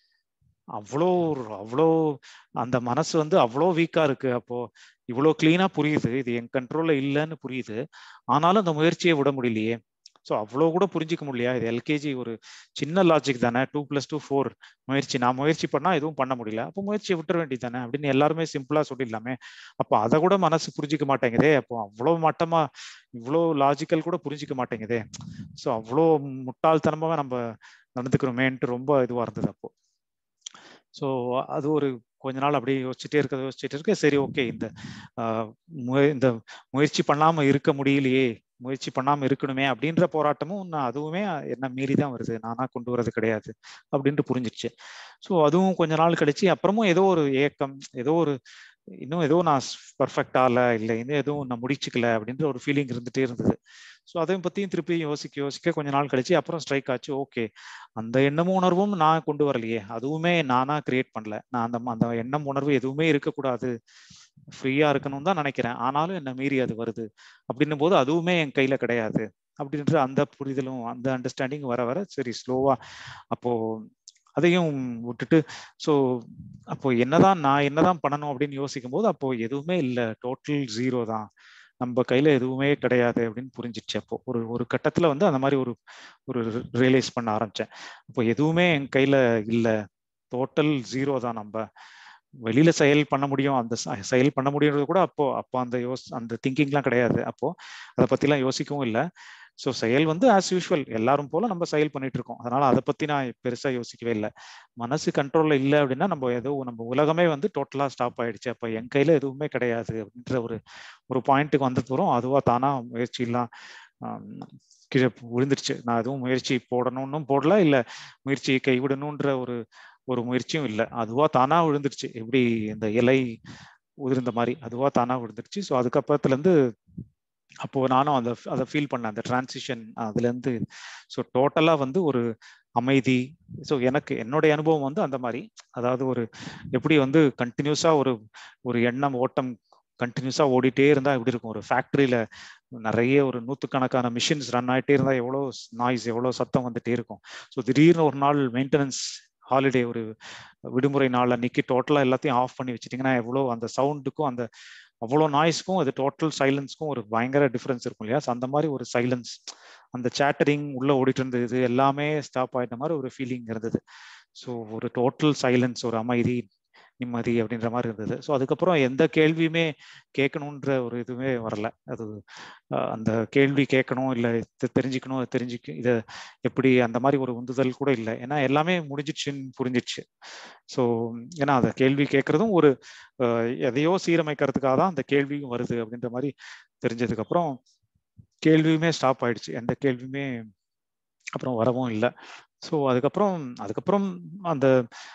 அவ்வளோ அவ்வளோ அந்த மனசு வந்து அவ்வளோ வீக்கா இருக்கு அப்போ இவ்வளோ கிளீனா புரியுது இது என் கண்ட்ரோல்ல இல்லைன்னு புரியுது ஆனாலும் அந்த முயற்சியை விட முடியலையே ஸோ அவ்வளோ கூட புரிஞ்சிக்க முடியலையா இது எல்கேஜி ஒரு சின்ன லாஜிக் தானே டூ பிளஸ் டூ ஃபோர் முயற்சி நான் முயற்சி பண்ணா எதுவும் பண்ண முடியல அப்போ முயற்சியை விட்டுற வேண்டியது தானே அப்படின்னு எல்லாருமே சிம்பிளா சொல்லிடலாமே அப்போ அதை கூட மனசு புரிஞ்சிக்க மாட்டேங்குதே அப்போ அவ்வளோ மட்டமா இவ்வளோ லாஜிக்கல் கூட புரிஞ்சிக்க மாட்டேங்குதே ஸோ அவ்வளோ முட்டாள்தனமாக நம்ம நடந்துக்கிறோமேன்ட்டு ரொம்ப இதுவா இருந்தது அப்போ ஸோ அது ஒரு கொஞ்ச நாள் அப்படியே யோசிச்சுட்டே இருக்க யோசிச்சுட்டு இருக்க சரி ஓகே இந்த இந்த முயற்சி பண்ணாம இருக்க முடியலையே முயற்சி பண்ணாம இருக்கணுமே அப்படின்ற போராட்டமும் நான் அதுவுமே என்ன மீறி தான் வருது நானா கொண்டு வரது கிடையாது அப்படின்ட்டு புரிஞ்சிருச்சு ஸோ அதுவும் கொஞ்ச நாள் கழிச்சு அப்புறமும் ஏதோ ஒரு ஏக்கம் ஏதோ ஒரு இன்னும் ஏதோ நான் பர்ஃபெக்டா இல்ல இல்லை இன்னும் எதுவும் நான் முடிச்சுக்கல அப்படின்ற ஒரு ஃபீலிங் இருந்துட்டே இருந்தது ஸோ அதையும் பத்தியும் திருப்பி யோசிக்க யோசிக்க கொஞ்ச நாள் கழிச்சு அப்புறம் ஸ்ட்ரைக் ஆச்சு ஓகே அந்த எண்ணமும் உணர்வும் நான் கொண்டு வரலையே அதுவுமே நானா கிரியேட் பண்ணல நான் அந்த அந்த எண்ணம் உணர்வு எதுவுமே இருக்கக்கூடாது ஃப்ரீயா இருக்கணும்னு தான் நினைக்கிறேன் ஆனாலும் என்ன மீறி அது வருது அப்படின்னும் போது அதுவுமே என் கையில கிடையாது அப்படின்ற அந்த புரிதலும் அந்த அண்டர்ஸ்டாண்டிங் வர வர சரி ஸ்லோவா அப்போ அதையும் விட்டுட்டு ஸோ அப்போ என்னதான் நான் என்னதான் பண்ணணும் அப்படின்னு யோசிக்கும் போது அப்போ எதுவுமே இல்லை டோட்டல் ஜீரோ தான் நம்ம கையில எதுவுமே கிடையாது அப்படின்னு புரிஞ்சிடுச்சு அப்போ ஒரு ஒரு கட்டத்துல வந்து அந்த மாதிரி ஒரு ஒரு ரியலைஸ் பண்ண ஆரம்பிச்சேன் அப்போ எதுவுமே என் கையில இல்லை டோட்டல் ஜீரோ தான் நம்ம வெளியில செயல் பண்ண முடியும் அந்த செயல் பண்ண முடியுறது கூட அப்போ அப்போ அந்த யோஸ் அந்த திங்கிங்லாம் கிடையாது அப்போ அதை பத்திலாம் யோசிக்கவும் இல்லை ஸோ செயல் வந்து ஆஸ் யூஷுவல் எல்லாரும் போல நம்ம செயல் பண்ணிட்டு இருக்கோம் அதனால அதை பத்தி நான் பெருசா யோசிக்கவே இல்லை மனசு கண்ட்ரோல்ல இல்லை அப்படின்னா நம்ம ஏதோ நம்ம உலகமே வந்து டோட்டலா ஸ்டாப் ஆயிடுச்சு அப்ப என் கையில எதுவுமே கிடையாது அப்படின்ற ஒரு ஒரு பாயிண்ட்டுக்கு வந்த போறோம் அதுவா தானா முயற்சி எல்லாம் கீழே விழுந்துருச்சு நான் எதுவும் முயற்சி போடணும்னு போடல இல்ல முயற்சியை கைவிடணுன்ற ஒரு ஒரு முயற்சியும் இல்லை அதுவா தானா விழுந்துருச்சு எப்படி இந்த இலை உதிர்ந்த மாதிரி அதுவா தானா விழுந்துருச்சு ஸோ அதுக்கப்புறத்துல இருந்து அப்போ நானும் அந்த அதை ஃபீல் பண்ணேன் அந்த டிரான்சிஷன் அதுல இருந்து ஸோ டோட்டலா வந்து ஒரு அமைதி ஸோ எனக்கு என்னுடைய அனுபவம் வந்து அந்த மாதிரி அதாவது ஒரு எப்படி வந்து கண்டினியூஸா ஒரு ஒரு எண்ணம் ஓட்டம் கண்டினியூஸா ஓடிட்டே இருந்தா எப்படி இருக்கும் ஒரு ஃபேக்டரியில நிறைய ஒரு நூற்றுக்கணக்கான மிஷின்ஸ் ரன் ஆகிட்டே இருந்தால் எவ்வளோ நாய்ஸ் எவ்வளோ சத்தம் வந்துட்டே இருக்கும் ஸோ திடீர்னு ஒரு நாள் மெயின்டெனன்ஸ் ஹாலிடே ஒரு விடுமுறை நாள் அன்னைக்கு டோட்டலாக எல்லாத்தையும் ஆஃப் பண்ணி வச்சிட்டிங்கன்னா எவ்வளோ அந்த சவுண்டுக்கும் அந்த அவ்வளோ நாய்ஸ்க்கும் அது டோட்டல் சைலன்ஸ்க்கும் ஒரு பயங்கர டிஃப்ரென்ஸ் இருக்கும் இல்லையா அந்த மாதிரி ஒரு சைலன்ஸ் அந்த சேட்டரிங் உள்ள ஓடிட்டு இருந்தது எல்லாமே ஸ்டாப் ஆயிட்ட மாதிரி ஒரு ஃபீலிங் இருந்தது ஸோ ஒரு டோட்டல் சைலன்ஸ் ஒரு அமைதி நிம்மதி அப்படின்ற மாதிரி இருந்தது ஸோ அதுக்கப்புறம் எந்த கேள்வியுமே கேட்கணுன்ற ஒரு இதுவுமே வரல அது அந்த கேள்வி கேட்கணும் இல்லை தெரிஞ்சுக்கணும் தெரிஞ்சுக்க இதை எப்படி அந்த மாதிரி ஒரு உந்துதல் கூட இல்லை ஏன்னா எல்லாமே முடிஞ்சிடுச்சுன்னு புரிஞ்சிடுச்சு ஸோ ஏன்னா அந்த கேள்வி கேட்கறதும் ஒரு எதையோ சீரமைக்கிறதுக்காக தான் அந்த கேள்வியும் வருது அப்படின்ற மாதிரி தெரிஞ்சதுக்கு அப்புறம் கேள்வியுமே ஸ்டாப் ஆயிடுச்சு எந்த கேள்வியுமே அப்புறம் வரவும் இல்லை ஸோ அதுக்கப்புறம் அதுக்கப்புறம் அந்த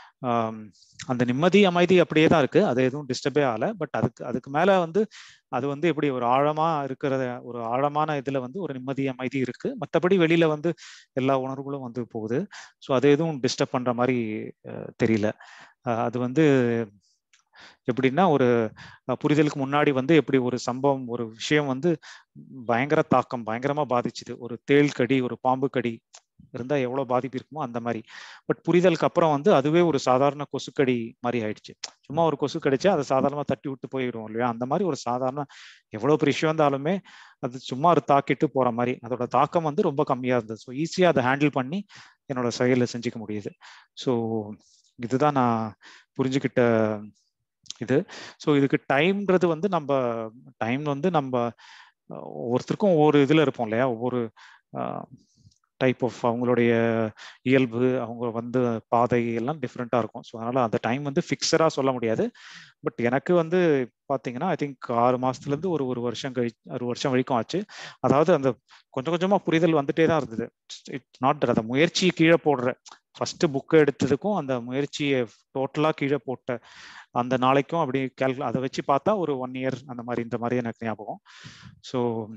அந்த நிம்மதி அமைதி அப்படியே தான் இருக்கு அது எதுவும் டிஸ்டர்பே ஆகல பட் அதுக்கு அதுக்கு மேல வந்து அது வந்து எப்படி ஒரு ஆழமா இருக்கிற ஒரு ஆழமான இதுல வந்து ஒரு நிம்மதி அமைதி இருக்கு மற்றபடி வெளியில வந்து எல்லா உணர்வுகளும் வந்து போகுது ஸோ அது எதுவும் டிஸ்டர்ப் பண்ற மாதிரி தெரியல அது வந்து எப்படின்னா ஒரு புரிதலுக்கு முன்னாடி வந்து எப்படி ஒரு சம்பவம் ஒரு விஷயம் வந்து பயங்கர தாக்கம் பயங்கரமா பாதிச்சுது ஒரு தேள் கடி ஒரு பாம்பு கடி இருந்தா எவ்வளவு பாதிப்பு இருக்குமோ அந்த மாதிரி பட் புரிதலுக்கு அப்புறம் வந்து அதுவே ஒரு சாதாரண கொசுக்கடி மாதிரி ஆயிடுச்சு சும்மா ஒரு கொசு கடிச்சா அதை சாதாரணமா தட்டி விட்டு போயிடும் இல்லையா அந்த மாதிரி ஒரு சாதாரண எவ்வளவு பெரிய விஷயம் இருந்தாலுமே அது சும்மா ஒரு தாக்கிட்டு போற மாதிரி அதோட தாக்கம் வந்து ரொம்ப கம்மியா இருந்தது ஸோ ஈஸியா அதை ஹேண்டில் பண்ணி என்னோட செயலை செஞ்சுக்க முடியுது ஸோ இதுதான் நான் புரிஞ்சுக்கிட்ட இது ஸோ இதுக்கு டைம்ன்றது வந்து நம்ம டைம் வந்து நம்ம ஒவ்வொருத்தருக்கும் ஒவ்வொரு இதுல இருப்போம் இல்லையா ஒவ்வொரு டைப் ஆஃப் அவங்களுடைய இயல்பு அவங்க வந்து பாதை எல்லாம் டிஃப்ரெண்ட்டாக இருக்கும் ஸோ அதனால அந்த டைம் வந்து ஃபிக்ஸடாக சொல்ல முடியாது பட் எனக்கு வந்து பார்த்தீங்கன்னா ஐ திங்க் ஆறு மாசத்துலேருந்து ஒரு ஒரு வருஷம் கழி ஒரு வருஷம் வரைக்கும் ஆச்சு அதாவது அந்த கொஞ்சம் கொஞ்சமாக புரிதல் வந்துட்டே தான் இருந்தது இட்ஸ் நாட் அந்த முயற்சி கீழே போடுற ஃபர்ஸ்ட் புக்கு எடுத்ததுக்கும் அந்த முயற்சியை டோட்டலாக கீழே போட்ட அந்த நாளைக்கும் அப்படி கேல்கு அதை வச்சு பார்த்தா ஒரு ஒன் இயர் அந்த மாதிரி இந்த மாதிரி எனக்கு ஞாபகம் ஸோ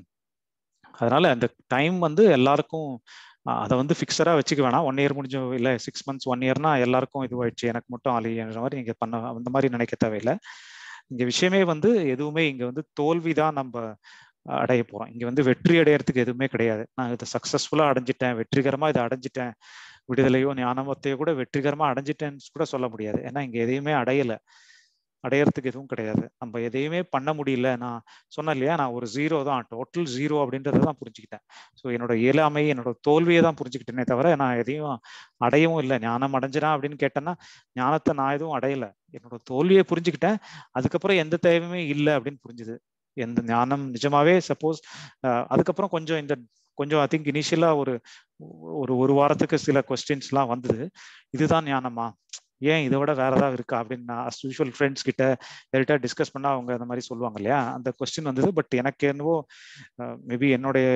அதனால அந்த டைம் வந்து எல்லாருக்கும் அதை வந்து ஃபிக்ஸடாக வச்சுக்க வேணாம் ஒன் இயர் முடிஞ்சு இல்லை சிக்ஸ் மந்த்ஸ் ஒன் இயர்னா எல்லாருக்கும் இதுவாயிடுச்சு எனக்கு மட்டும் ஆலியன்ற மாதிரி நீங்கள் பண்ண அந்த மாதிரி நினைக்க தேவையில்லை இங்கே விஷயமே வந்து எதுவுமே இங்கே வந்து தோல்வி தான் நம்ம அடைய போகிறோம் இங்கே வந்து வெற்றி அடையறதுக்கு எதுவுமே கிடையாது நான் இதை சக்ஸஸ்ஃபுல்லாக அடைஞ்சிட்டேன் வெற்றிகரமாக இதை அடைஞ்சிட்டேன் விடுதலையோ ஞானமத்தையோ கூட வெற்றிகரமாக அடைஞ்சிட்டேன்னு கூட சொல்ல முடியாது ஏன்னா இங்கே எதையுமே அடையலை அடையறதுக்கு எதுவும் கிடையாது நம்ம எதையுமே பண்ண முடியல நான் சொன்னேன் இல்லையா நான் ஒரு ஜீரோ தான் டோட்டல் ஜீரோ அப்படின்றத தான் புரிஞ்சுக்கிட்டேன் ஸோ என்னோட இயலாமை என்னோட தோல்வியை தான் புரிஞ்சுக்கிட்டேனே தவிர நான் எதையும் அடையவும் இல்லை ஞானம் அடைஞ்சினா அப்படின்னு கேட்டேன்னா ஞானத்தை நான் எதுவும் அடையலை என்னோட தோல்வியை புரிஞ்சுக்கிட்டேன் அதுக்கப்புறம் எந்த தேவையுமே இல்லை அப்படின்னு புரிஞ்சுது எந்த ஞானம் நிஜமாவே சப்போஸ் அதுக்கப்புறம் கொஞ்சம் இந்த கொஞ்சம் ஐ திங்க் இனிஷியலா ஒரு ஒரு ஒரு வாரத்துக்கு சில கொஸ்டின்ஸ்லாம் வந்தது இதுதான் ஞானமா ஏன் இதை விட வேற ஏதாவது இருக்கா அப்படின்னு நான் அஸ் யூஷுவல் ஃப்ரெண்ட்ஸ் கிட்ட யார்கிட்ட டிஸ்கஸ் பண்ணா அவங்க அந்த மாதிரி சொல்லுவாங்க இல்லையா அந்த கொஸ்டின் வந்தது பட் எனக்கு என்னவோ மேபி என்னுடைய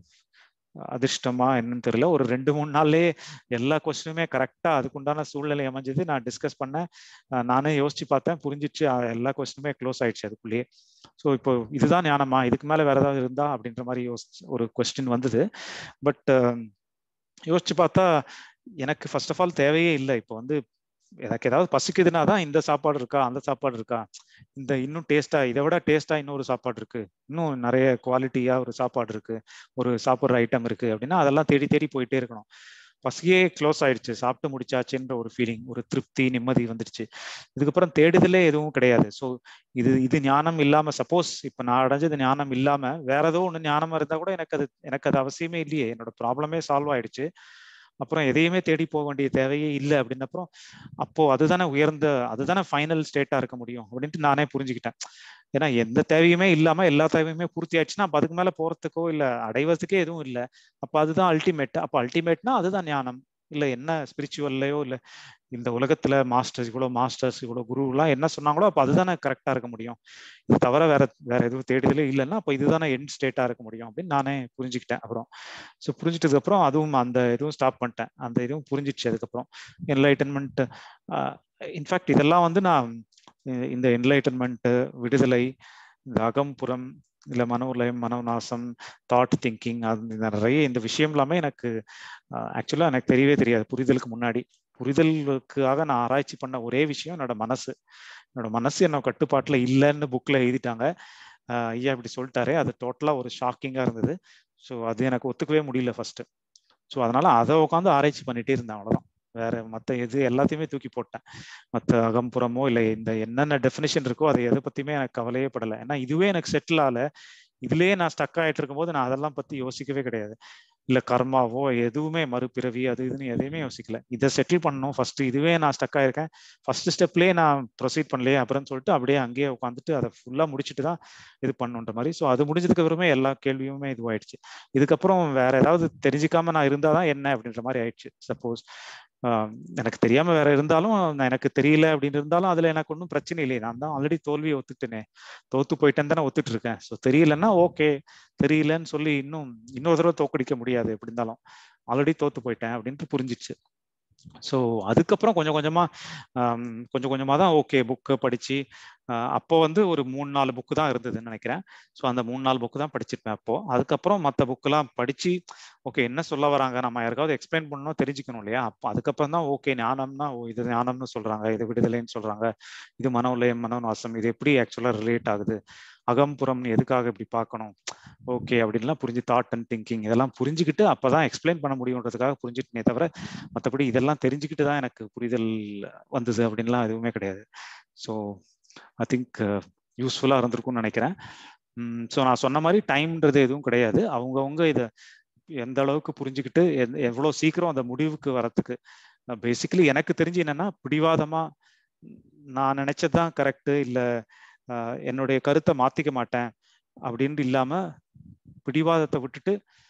அதிர்ஷ்டமா என்னன்னு தெரியல ஒரு ரெண்டு மூணு நாள்லயே எல்லா கொஸ்டினுமே கரெக்டா அதுக்குண்டான சூழ்நிலை அமைஞ்சது நான் டிஸ்கஸ் பண்ணேன் நானே யோசிச்சு பார்த்தேன் புரிஞ்சிச்சு எல்லா கொஸ்டினுமே க்ளோஸ் ஆயிடுச்சு அதுக்குள்ளேயே ஸோ இப்போ இதுதான் ஞானமா இதுக்கு மேல வேற ஏதாவது இருந்தா அப்படின்ற மாதிரி யோசிச்சு ஒரு கொஸ்டின் வந்தது பட் யோசிச்சு பார்த்தா எனக்கு ஃபர்ஸ்ட் ஆஃப் ஆல் தேவையே இல்லை இப்போ வந்து எனக்கு ஏதாவது பசிக்குதுன்னா தான் இந்த சாப்பாடு இருக்கா அந்த சாப்பாடு இருக்கா இந்த இன்னும் டேஸ்டா இதை விட டேஸ்டா இன்னொரு சாப்பாடு இருக்கு இன்னும் நிறைய குவாலிட்டியா ஒரு சாப்பாடு இருக்கு ஒரு சாப்பிட்ற ஐட்டம் இருக்கு அப்படின்னா அதெல்லாம் தேடி தேடி போயிட்டே இருக்கணும் பசியே க்ளோஸ் ஆயிடுச்சு சாப்பிட்டு முடிச்சாச்சுன்ற ஒரு ஃபீலிங் ஒரு திருப்தி நிம்மதி வந்துடுச்சு இதுக்கப்புறம் தேடுதலே எதுவும் கிடையாது ஸோ இது இது ஞானம் இல்லாம சப்போஸ் இப்ப நான் அடைஞ்சது ஞானம் இல்லாம வேற ஏதோ ஒன்று ஞானமா இருந்தா கூட எனக்கு அது எனக்கு அது அவசியமே இல்லையே என்னோட ப்ராப்ளமே சால்வ் ஆயிடுச்சு அப்புறம் எதையுமே தேடி போக வேண்டிய தேவையே இல்லை அப்படின்னப்புறம் அப்போ அதுதானே உயர்ந்த அதுதானே ஃபைனல் ஸ்டேட்டா இருக்க முடியும் அப்படின்ட்டு நானே புரிஞ்சுக்கிட்டேன் ஏன்னா எந்த தேவையுமே இல்லாம எல்லா தேவையுமே பூர்த்தி ஆயிடுச்சுன்னா அப்ப அதுக்கு மேல போறதுக்கோ இல்ல அடைவதுக்கே எதுவும் இல்லை அப்ப அதுதான் அல்டிமேட் அப்ப அல்டிமேட்னா அதுதான் ஞானம் இல்ல என்ன ஸ்பிரிச்சுவல்லையோ இல்ல இந்த உலகத்துல மாஸ்டர்ஸ் இவ்வளவு மாஸ்டர்ஸ் இவ்வளவு குரு எல்லாம் என்ன சொன்னாங்களோ அப்ப அதுதானே கரெக்டா இருக்க முடியும் இது தவிர வேற வேற எதுவும் தேடுதலே இல்லைன்னா அப்ப இதுதானே எண்ட் ஸ்டேட்டா இருக்க முடியும் அப்படின்னு நானே புரிஞ்சுக்கிட்டேன் அப்புறம் ஸோ புரிஞ்சிட்டதுக்கு அப்புறம் அதுவும் அந்த இதுவும் ஸ்டாப் பண்ணிட்டேன் அந்த இதுவும் புரிஞ்சிச்சு அதுக்கப்புறம் என்லைட்டன்மெண்ட் இன்ஃபேக்ட் இதெல்லாம் வந்து நான் இந்த என்லைட்டன்மெண்ட் விடுதலை இந்த அகம்புறம் இல்ல மனோலயம் மனோநாசம் தாட் திங்கிங் அது நிறைய இந்த விஷயம் எல்லாமே எனக்கு ஆக்சுவலா எனக்கு தெரியவே தெரியாது புரிதலுக்கு முன்னாடி புரிதலுக்காக நான் ஆராய்ச்சி பண்ண ஒரே விஷயம் என்னோட மனசு என்னோட மனசு என்னோட கட்டுப்பாட்டுல இல்லைன்னு புக்ல எழுதிட்டாங்க ஆஹ் ஐயா இப்படி சொல்லிட்டாரு அது டோட்டலா ஒரு ஷாக்கிங்கா இருந்தது ஸோ அது எனக்கு ஒத்துக்கவே முடியல ஃபர்ஸ்ட் ஸோ அதனால அதை உட்காந்து ஆராய்ச்சி பண்ணிட்டே இருந்தேன் அவ்வளவுதான் வேற மத்த எது எல்லாத்தையுமே தூக்கி போட்டேன் மத்த அகம்புறமோ இல்லை இந்த என்னென்ன டெஃபினேஷன் இருக்கோ அதை எதை பத்தியுமே எனக்கு கவலையே படலை ஏன்னா இதுவே எனக்கு செட்டில் ஆகல இதுலயே நான் ஸ்டக் ஆயிட்டு இருக்கும்போது நான் அதெல்லாம் பத்தி யோசிக்கவே கிடையாது இல்ல கர்மாவோ எதுவுமே மறுபிறவி அது இதுன்னு எதையுமே யோசிக்கல இதை செட்டில் பண்ணணும் ஃபர்ஸ்ட் இதுவே நான் ஸ்டக் ஆயிருக்கேன் ஃபர்ஸ்ட் ஸ்டெப்லயே நான் ப்ரொசீட் பண்ணலையே அப்புறம் சொல்லிட்டு அப்படியே அங்கேயே உட்காந்துட்டு அதை ஃபுல்லா முடிச்சுட்டு தான் இது பண்ணுன்ற மாதிரி ஸோ அது முடிஞ்சதுக்கு அப்புறமே எல்லா கேள்வியுமே இதுவாயிடுச்சு இதுக்கப்புறம் வேற ஏதாவது தெரிஞ்சுக்காம நான் இருந்தாதான் என்ன அப்படின்ற மாதிரி ஆயிடுச்சு சப்போஸ் எனக்கு தெரியாம வேற இருந்தாலும் நான் எனக்கு தெரியல அப்படின்னு இருந்தாலும் அதுல எனக்கு ஒன்றும் பிரச்சனை இல்லையே நான் தான் ஆல்ரெடி தோல்வியை ஒத்துட்டேனே தோத்து போயிட்டேன்னு தானே ஒத்துட்டு இருக்கேன் ஸோ தெரியலன்னா ஓகே தெரியலன்னு சொல்லி இன்னும் இன்னொரு தடவை தோக்கடிக்க முடியாது எப்படி இருந்தாலும் ஆல்ரெடி தோத்து போயிட்டேன் அப்படின்ட்டு புரிஞ்சிச்சு ஸோ அதுக்கப்புறம் கொஞ்சம் கொஞ்சமா கொஞ்சம் கொஞ்சமா தான் ஓகே புக்கு படிச்சு அப்போ வந்து ஒரு மூணு நாலு புக்கு தான் இருந்ததுன்னு நினைக்கிறேன் ஸோ அந்த மூணு நாலு புக்கு தான் படிச்சிருப்பேன் அப்போ அதுக்கப்புறம் மற்ற புக்கெல்லாம் படிச்சு ஓகே என்ன சொல்ல வராங்க நம்ம யாருக்காவது எக்ஸ்பிளைன் பண்ணணும் தெரிஞ்சுக்கணும் இல்லையா அப்போ அதுக்கப்புறம் தான் ஓகே ஞானம்னா ஓ இது ஞானம்னு சொல்றாங்க இது விடுதலைன்னு சொல்றாங்க இது மன உலயம் மனோநாசம் இது எப்படி ஆக்சுவலா ரிலேட் ஆகுது அகம்புறம்னு எதுக்காக இப்படி பார்க்கணும் ஓகே அப்படின்லாம் புரிஞ்சு தாட் அண்ட் திங்கிங் இதெல்லாம் புரிஞ்சுக்கிட்டு அப்பதான் எக்ஸ்பிளைன் பண்ண முடியுன்றதுக்காக புரிஞ்சுட்டனே தவிர மற்றபடி இதெல்லாம் தெரிஞ்சுக்கிட்டு தான் எனக்கு புரிதல் வந்தது அப்படின்லாம் எதுவுமே கிடையாது ஸோ ஐ திங்க் யூஸ்ஃபுல்லாக இருந்திருக்கும்னு நினைக்கிறேன் ஸோ நான் சொன்ன மாதிரி டைம்ன்றது எதுவும் கிடையாது அவங்கவுங்க இதை எந்த அளவுக்கு புரிஞ்சுக்கிட்டு எவ்வளோ சீக்கிரம் அந்த முடிவுக்கு வரத்துக்கு பேசிக்கலி எனக்கு தெரிஞ்சு என்னன்னா பிடிவாதமா நான் நினைச்சதுதான் கரெக்டு இல்லை என்னுடைய கருத்தை மாத்திக்க மாட்டேன் அப்படின்னு இல்லாம பிடிவாதத்தை விட்டுட்டு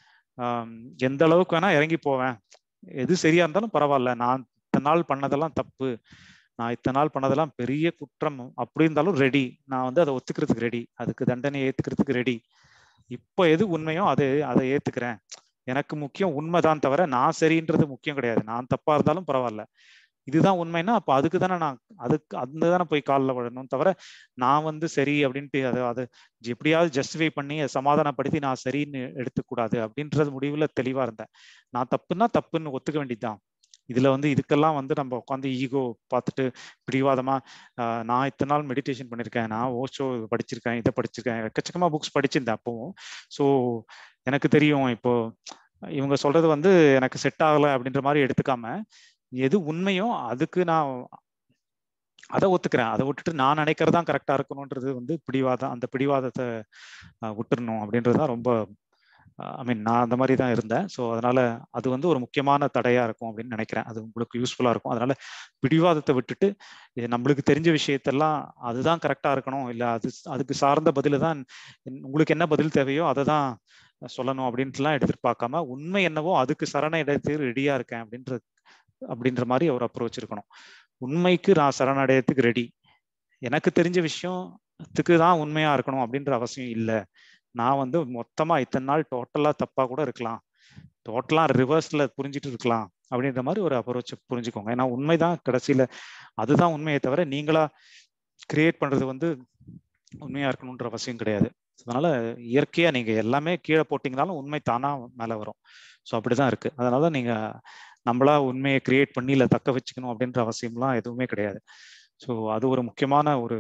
எந்த அளவுக்கு வேணா இறங்கி போவேன் எது சரியா இருந்தாலும் பரவாயில்ல நான் இத்தனை நாள் பண்ணதெல்லாம் தப்பு நான் இத்தனை நாள் பண்ணதெல்லாம் பெரிய குற்றம் அப்படி இருந்தாலும் ரெடி நான் வந்து அதை ஒத்துக்கிறதுக்கு ரெடி அதுக்கு தண்டனை ஏத்துக்கிறதுக்கு ரெடி இப்போ எது உண்மையோ அது அதை ஏத்துக்கிறேன் எனக்கு முக்கியம் உண்மைதான் தவிர நான் சரின்றது முக்கியம் கிடையாது நான் தப்பா இருந்தாலும் பரவாயில்ல இதுதான் உண்மைன்னா அப்ப அதுக்கு தானே நான் அதுக்கு அந்த தானே போய் காலில் விழணும் தவிர நான் வந்து சரி அப்படின்ட்டு அதை அதை எப்படியாவது ஜஸ்டிஃபை பண்ணி சமாதானப்படுத்தி நான் சரின்னு எடுத்துக்கூடாது அப்படின்றது முடிவுல தெளிவா இருந்தேன் நான் தப்புன்னா தப்புன்னு ஒத்துக்க வேண்டியதுதான் இதுல வந்து இதுக்கெல்லாம் வந்து நம்ம உட்காந்து ஈகோ பார்த்துட்டு பிடிவாதமா நான் இத்தனை நாள் மெடிடேஷன் பண்ணியிருக்கேன் நான் ஓஷோ படிச்சிருக்கேன் இதை படிச்சிருக்கேன் எக்கச்சக்கமா புக்ஸ் படிச்சிருந்தேன் அப்பவும் ஸோ எனக்கு தெரியும் இப்போ இவங்க சொல்றது வந்து எனக்கு செட் ஆகலை அப்படின்ற மாதிரி எடுத்துக்காம எது உண்மையோ அதுக்கு நான் அதை ஒத்துக்கிறேன் அதை விட்டுட்டு நான் நினைக்கிறதான் கரெக்டா இருக்கணும்ன்றது வந்து பிடிவாதம் அந்த பிடிவாதத்தை விட்டுறணும் அப்படின்றது தான் ரொம்ப ஐ மீன் நான் அந்த மாதிரி தான் இருந்தேன் ஸோ அதனால அது வந்து ஒரு முக்கியமான தடையா இருக்கும் அப்படின்னு நினைக்கிறேன் அது உங்களுக்கு யூஸ்ஃபுல்லா இருக்கும் அதனால பிடிவாதத்தை விட்டுட்டு நம்மளுக்கு தெரிஞ்ச விஷயத்தெல்லாம் அதுதான் கரெக்டா இருக்கணும் இல்லை அது அதுக்கு சார்ந்த பதில தான் உங்களுக்கு என்ன பதில் தேவையோ அதை தான் சொல்லணும் அப்படின்ட்டுலாம் எதிர்பார்க்காம உண்மை என்னவோ அதுக்கு சரண இடத்துக்கு ரெடியா இருக்கேன் அப்படின்ற அப்படின்ற மாதிரி ஒரு அப்ரோச் இருக்கணும் உண்மைக்கு நான் சரணடையத்துக்கு ரெடி எனக்கு தெரிஞ்ச விஷயத்துக்கு தான் உண்மையா இருக்கணும் அப்படின்ற அவசியம் இல்லை நான் வந்து மொத்தமா இத்தனை நாள் டோட்டலா தப்பா கூட இருக்கலாம் டோட்டலா ரிவர்ஸ்ல புரிஞ்சிட்டு இருக்கலாம் அப்படின்ற மாதிரி ஒரு அப்ரோச் புரிஞ்சுக்கோங்க ஏன்னா உண்மைதான் கடைசியில அதுதான் உண்மையை தவிர நீங்களா கிரியேட் பண்றது வந்து உண்மையா இருக்கணும்ன்ற அவசியம் கிடையாது அதனால இயற்கையா நீங்க எல்லாமே கீழே போட்டீங்கனாலும் உண்மை தானா மேல வரும் ஸோ அப்படிதான் இருக்கு அதனால நீங்க நம்மளா உண்மையை கிரியேட் பண்ணி இல்லை தக்க வச்சுக்கணும் அப்படின்ற அவசியம்லாம் எதுவுமே கிடையாது ஸோ அது ஒரு முக்கியமான ஒரு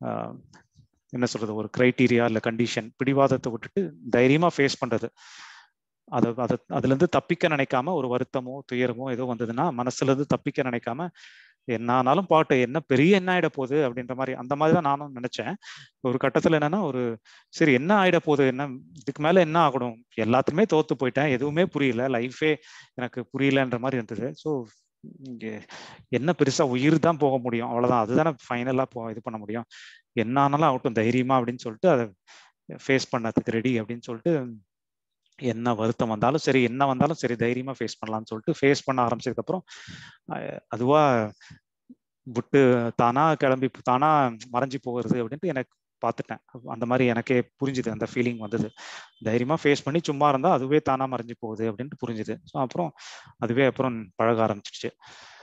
என்ன சொல்றது ஒரு கிரைட்டீரியா இல்லை கண்டிஷன் பிடிவாதத்தை விட்டுட்டு தைரியமா ஃபேஸ் பண்றது அதை அதை அதுல இருந்து தப்பிக்க நினைக்காம ஒரு வருத்தமோ துயரமோ ஏதோ வந்ததுன்னா மனசுல இருந்து தப்பிக்க நினைக்காம என்ன ஆனாலும் பாட்டு என்ன பெரிய என்ன ஆயிட போகுது அப்படின்ற மாதிரி அந்த மாதிரி தான் நானும் நினைச்சேன் ஒரு கட்டத்துல என்னன்னா ஒரு சரி என்ன ஆயிட போகுது என்ன இதுக்கு மேல என்ன ஆகணும் எல்லாத்துக்குமே தோத்து போயிட்டேன் எதுவுமே புரியல லைஃபே எனக்கு புரியலன்ற மாதிரி இருந்தது ஸோ இங்க என்ன பெருசா உயிர் தான் போக முடியும் அவ்வளவுதான் அதுதானே ஃபைனலா போ இது பண்ண முடியும் என்ன ஆனாலும் ஆகட்டும் தைரியமா அப்படின்னு சொல்லிட்டு அதை ஃபேஸ் பண்ணதுக்கு ரெடி அப்படின்னு சொல்லிட்டு என்ன வருத்தம் வந்தாலும் சரி என்ன வந்தாலும் சரி தைரியமா ஃபேஸ் பண்ணலாம்னு சொல்லிட்டு ஃபேஸ் பண்ண ஆரம்பிச்சதுக்கு அப்புறம் அதுவா விட்டு தானா கிளம்பி தானா மறைஞ்சு போகிறது அப்படின்ட்டு எனக்கு பார்த்துட்டேன் அந்த மாதிரி எனக்கே புரிஞ்சுது அந்த ஃபீலிங் வந்தது தைரியமா ஃபேஸ் பண்ணி சும்மா இருந்தா அதுவே தானா மறைஞ்சு போகுது அப்படின்ட்டு புரிஞ்சுது ஸோ அப்புறம் அதுவே அப்புறம் பழக ஆரம்பிச்சிடுச்சு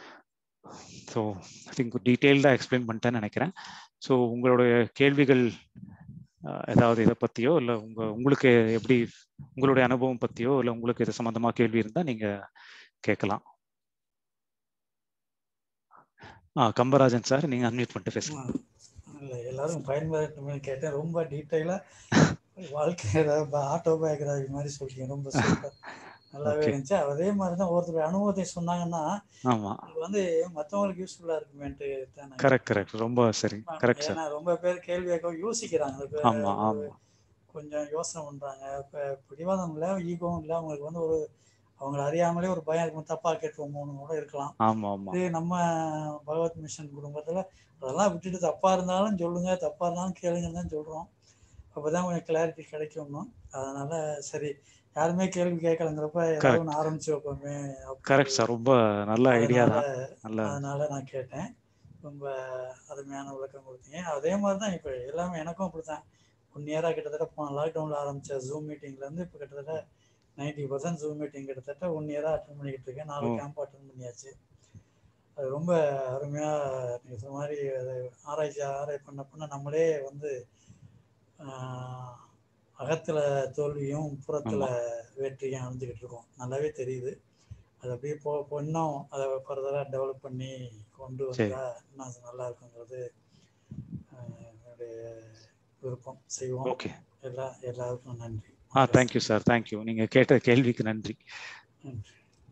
ஸோ ஐ திங்க் டீட்டெயில்டாக எக்ஸ்பிளைன் பண்ணிட்டேன்னு நினைக்கிறேன் ஸோ உங்களுடைய கேள்விகள் ஏதாவது இதை பற்றியோ இல்லை உங்க உங்களுக்கு எப்படி உங்களுடைய அனுபவம் பற்றியோ இல்லை உங்களுக்கு இது சம்மந்தமாக கேள்வி இருந்தால் நீங்கள் கேட்கலாம் ஆ கம்பராஜன் சார் நீங்கள் அன்மியூட் பண்ணிட்டு பேசுங்க இல்லை எல்லாரும் பயன்படுத்தணும்னு கேட்டேன் ரொம்ப டீட்டெயிலாக வாழ்க்கை ஏதாவது ஆட்டோபயோகிராஃபி மாதிரி சொல்றீங்க ரொம்ப சூப்பர் நல்லாவே Okay. இருந்துச்சு அதே மாதிரி தான் ஒருத்தர் அனுபவத்தை சொன்னாங்கன்னா ஆமா அது வந்து மற்றவங்களுக்கு யூஸ்ஃபுல்லாக இருக்குமேன்ட்டு தானே கரெக்ட் கரெக்ட் ரொம்ப சரி கரெக்ட் சார் ஏன்னா ரொம்ப பேர் கேள்வி கேட்க யோசிக்கிறாங்க அது பேர் ஆமா ஆமா கொஞ்சம் யோசனை பண்றாங்க இப்போ பிடிவாதம் இல்லை ஈகோவும் இல்லை அவங்களுக்கு வந்து ஒரு அவங்கள அறியாமலே ஒரு பயம் இருக்கும் தப்பா கேட்டுருவோமோன்னு கூட இருக்கலாம் ஆமா ஆமா இது நம்ம பகவத் மிஷன் குடும்பத்துல அதெல்லாம் விட்டுட்டு தப்பா இருந்தாலும் சொல்லுங்க தப்பா இருந்தாலும் கேளுங்கன்னு தான் சொல்றோம் அப்பதான் கொஞ்சம் கிளாரிட்டி கிடைக்கும்னு அதனால சரி யாருமே கேள்வி கேட்கலங்கிறப்ப ஏதாவது ஒன்று ஆரம்பிச்சு வைப்போமே அப்படி கரெக்ட் சார் ரொம்ப நல்ல ஐடியா தான் அதனால நல்ல அதனால நான் கேட்டேன் ரொம்ப அருமையான விளக்கம் கொடுத்தீங்க அதே மாதிரி தான் இப்போ எல்லாமே எனக்கும் அப்படித்தான் ஒன் இயராக கிட்டத்தட்ட போன லாக்டவுனில் ஆரம்பிச்ச ஜூம் மீட்டிங்லேருந்து இப்போ கிட்டத்தட்ட நைன்டி பர்சன்ட் ஜூம் மீட்டிங் கிட்டத்தட்ட ஒன் இயராக அட்டன் பண்ணிக்கிட்டு இருக்கேன் நாலு ஓ. கேம்ப் அட்டன் பண்ணியாச்சு அது ரொம்ப அருமையாக நீங்கள் சொன்ன மாதிரி அது ஆராய்ச்சி ஆராய் பண்ண பண்ண நம்மளே வந்து ஆஹ், அகத்துல தோல்வியும் புறத்துல வெற்றியும் அணிஞ்சுக்கிட்டு இருக்கோம் நல்லாவே தெரியுது அது அப்படியே போ போ- இன்னும் அதை ஃபர்தராக டெவலப் பண்ணி கொண்டு சரி. வந்தா இன்னும் அது நல்லா இருக்குங்கிறது ஆஹ், என்னுடைய விருப்பம் செய்வோம் ஓகே எல்லா எல்லாருக்கும் நன்றி ஆ தேங்க்யூ சார் தேங்க்யூ நீங்க கேட்ட கேள்விக்கு நன்றி நன்றி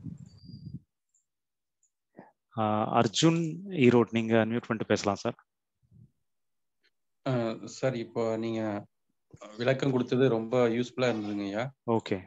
ஆ, அர்ஜுன் ஈரோட் நீங்க அன்மியூட் பண்ணிட்டு பேசலாம் சார் சார் இப்போ நீங்க விளக்கம் கொடுத்தது ரொம்ப யூஸ்ஃபுல்லா இருந்ததுங்க ஐயா ஓகே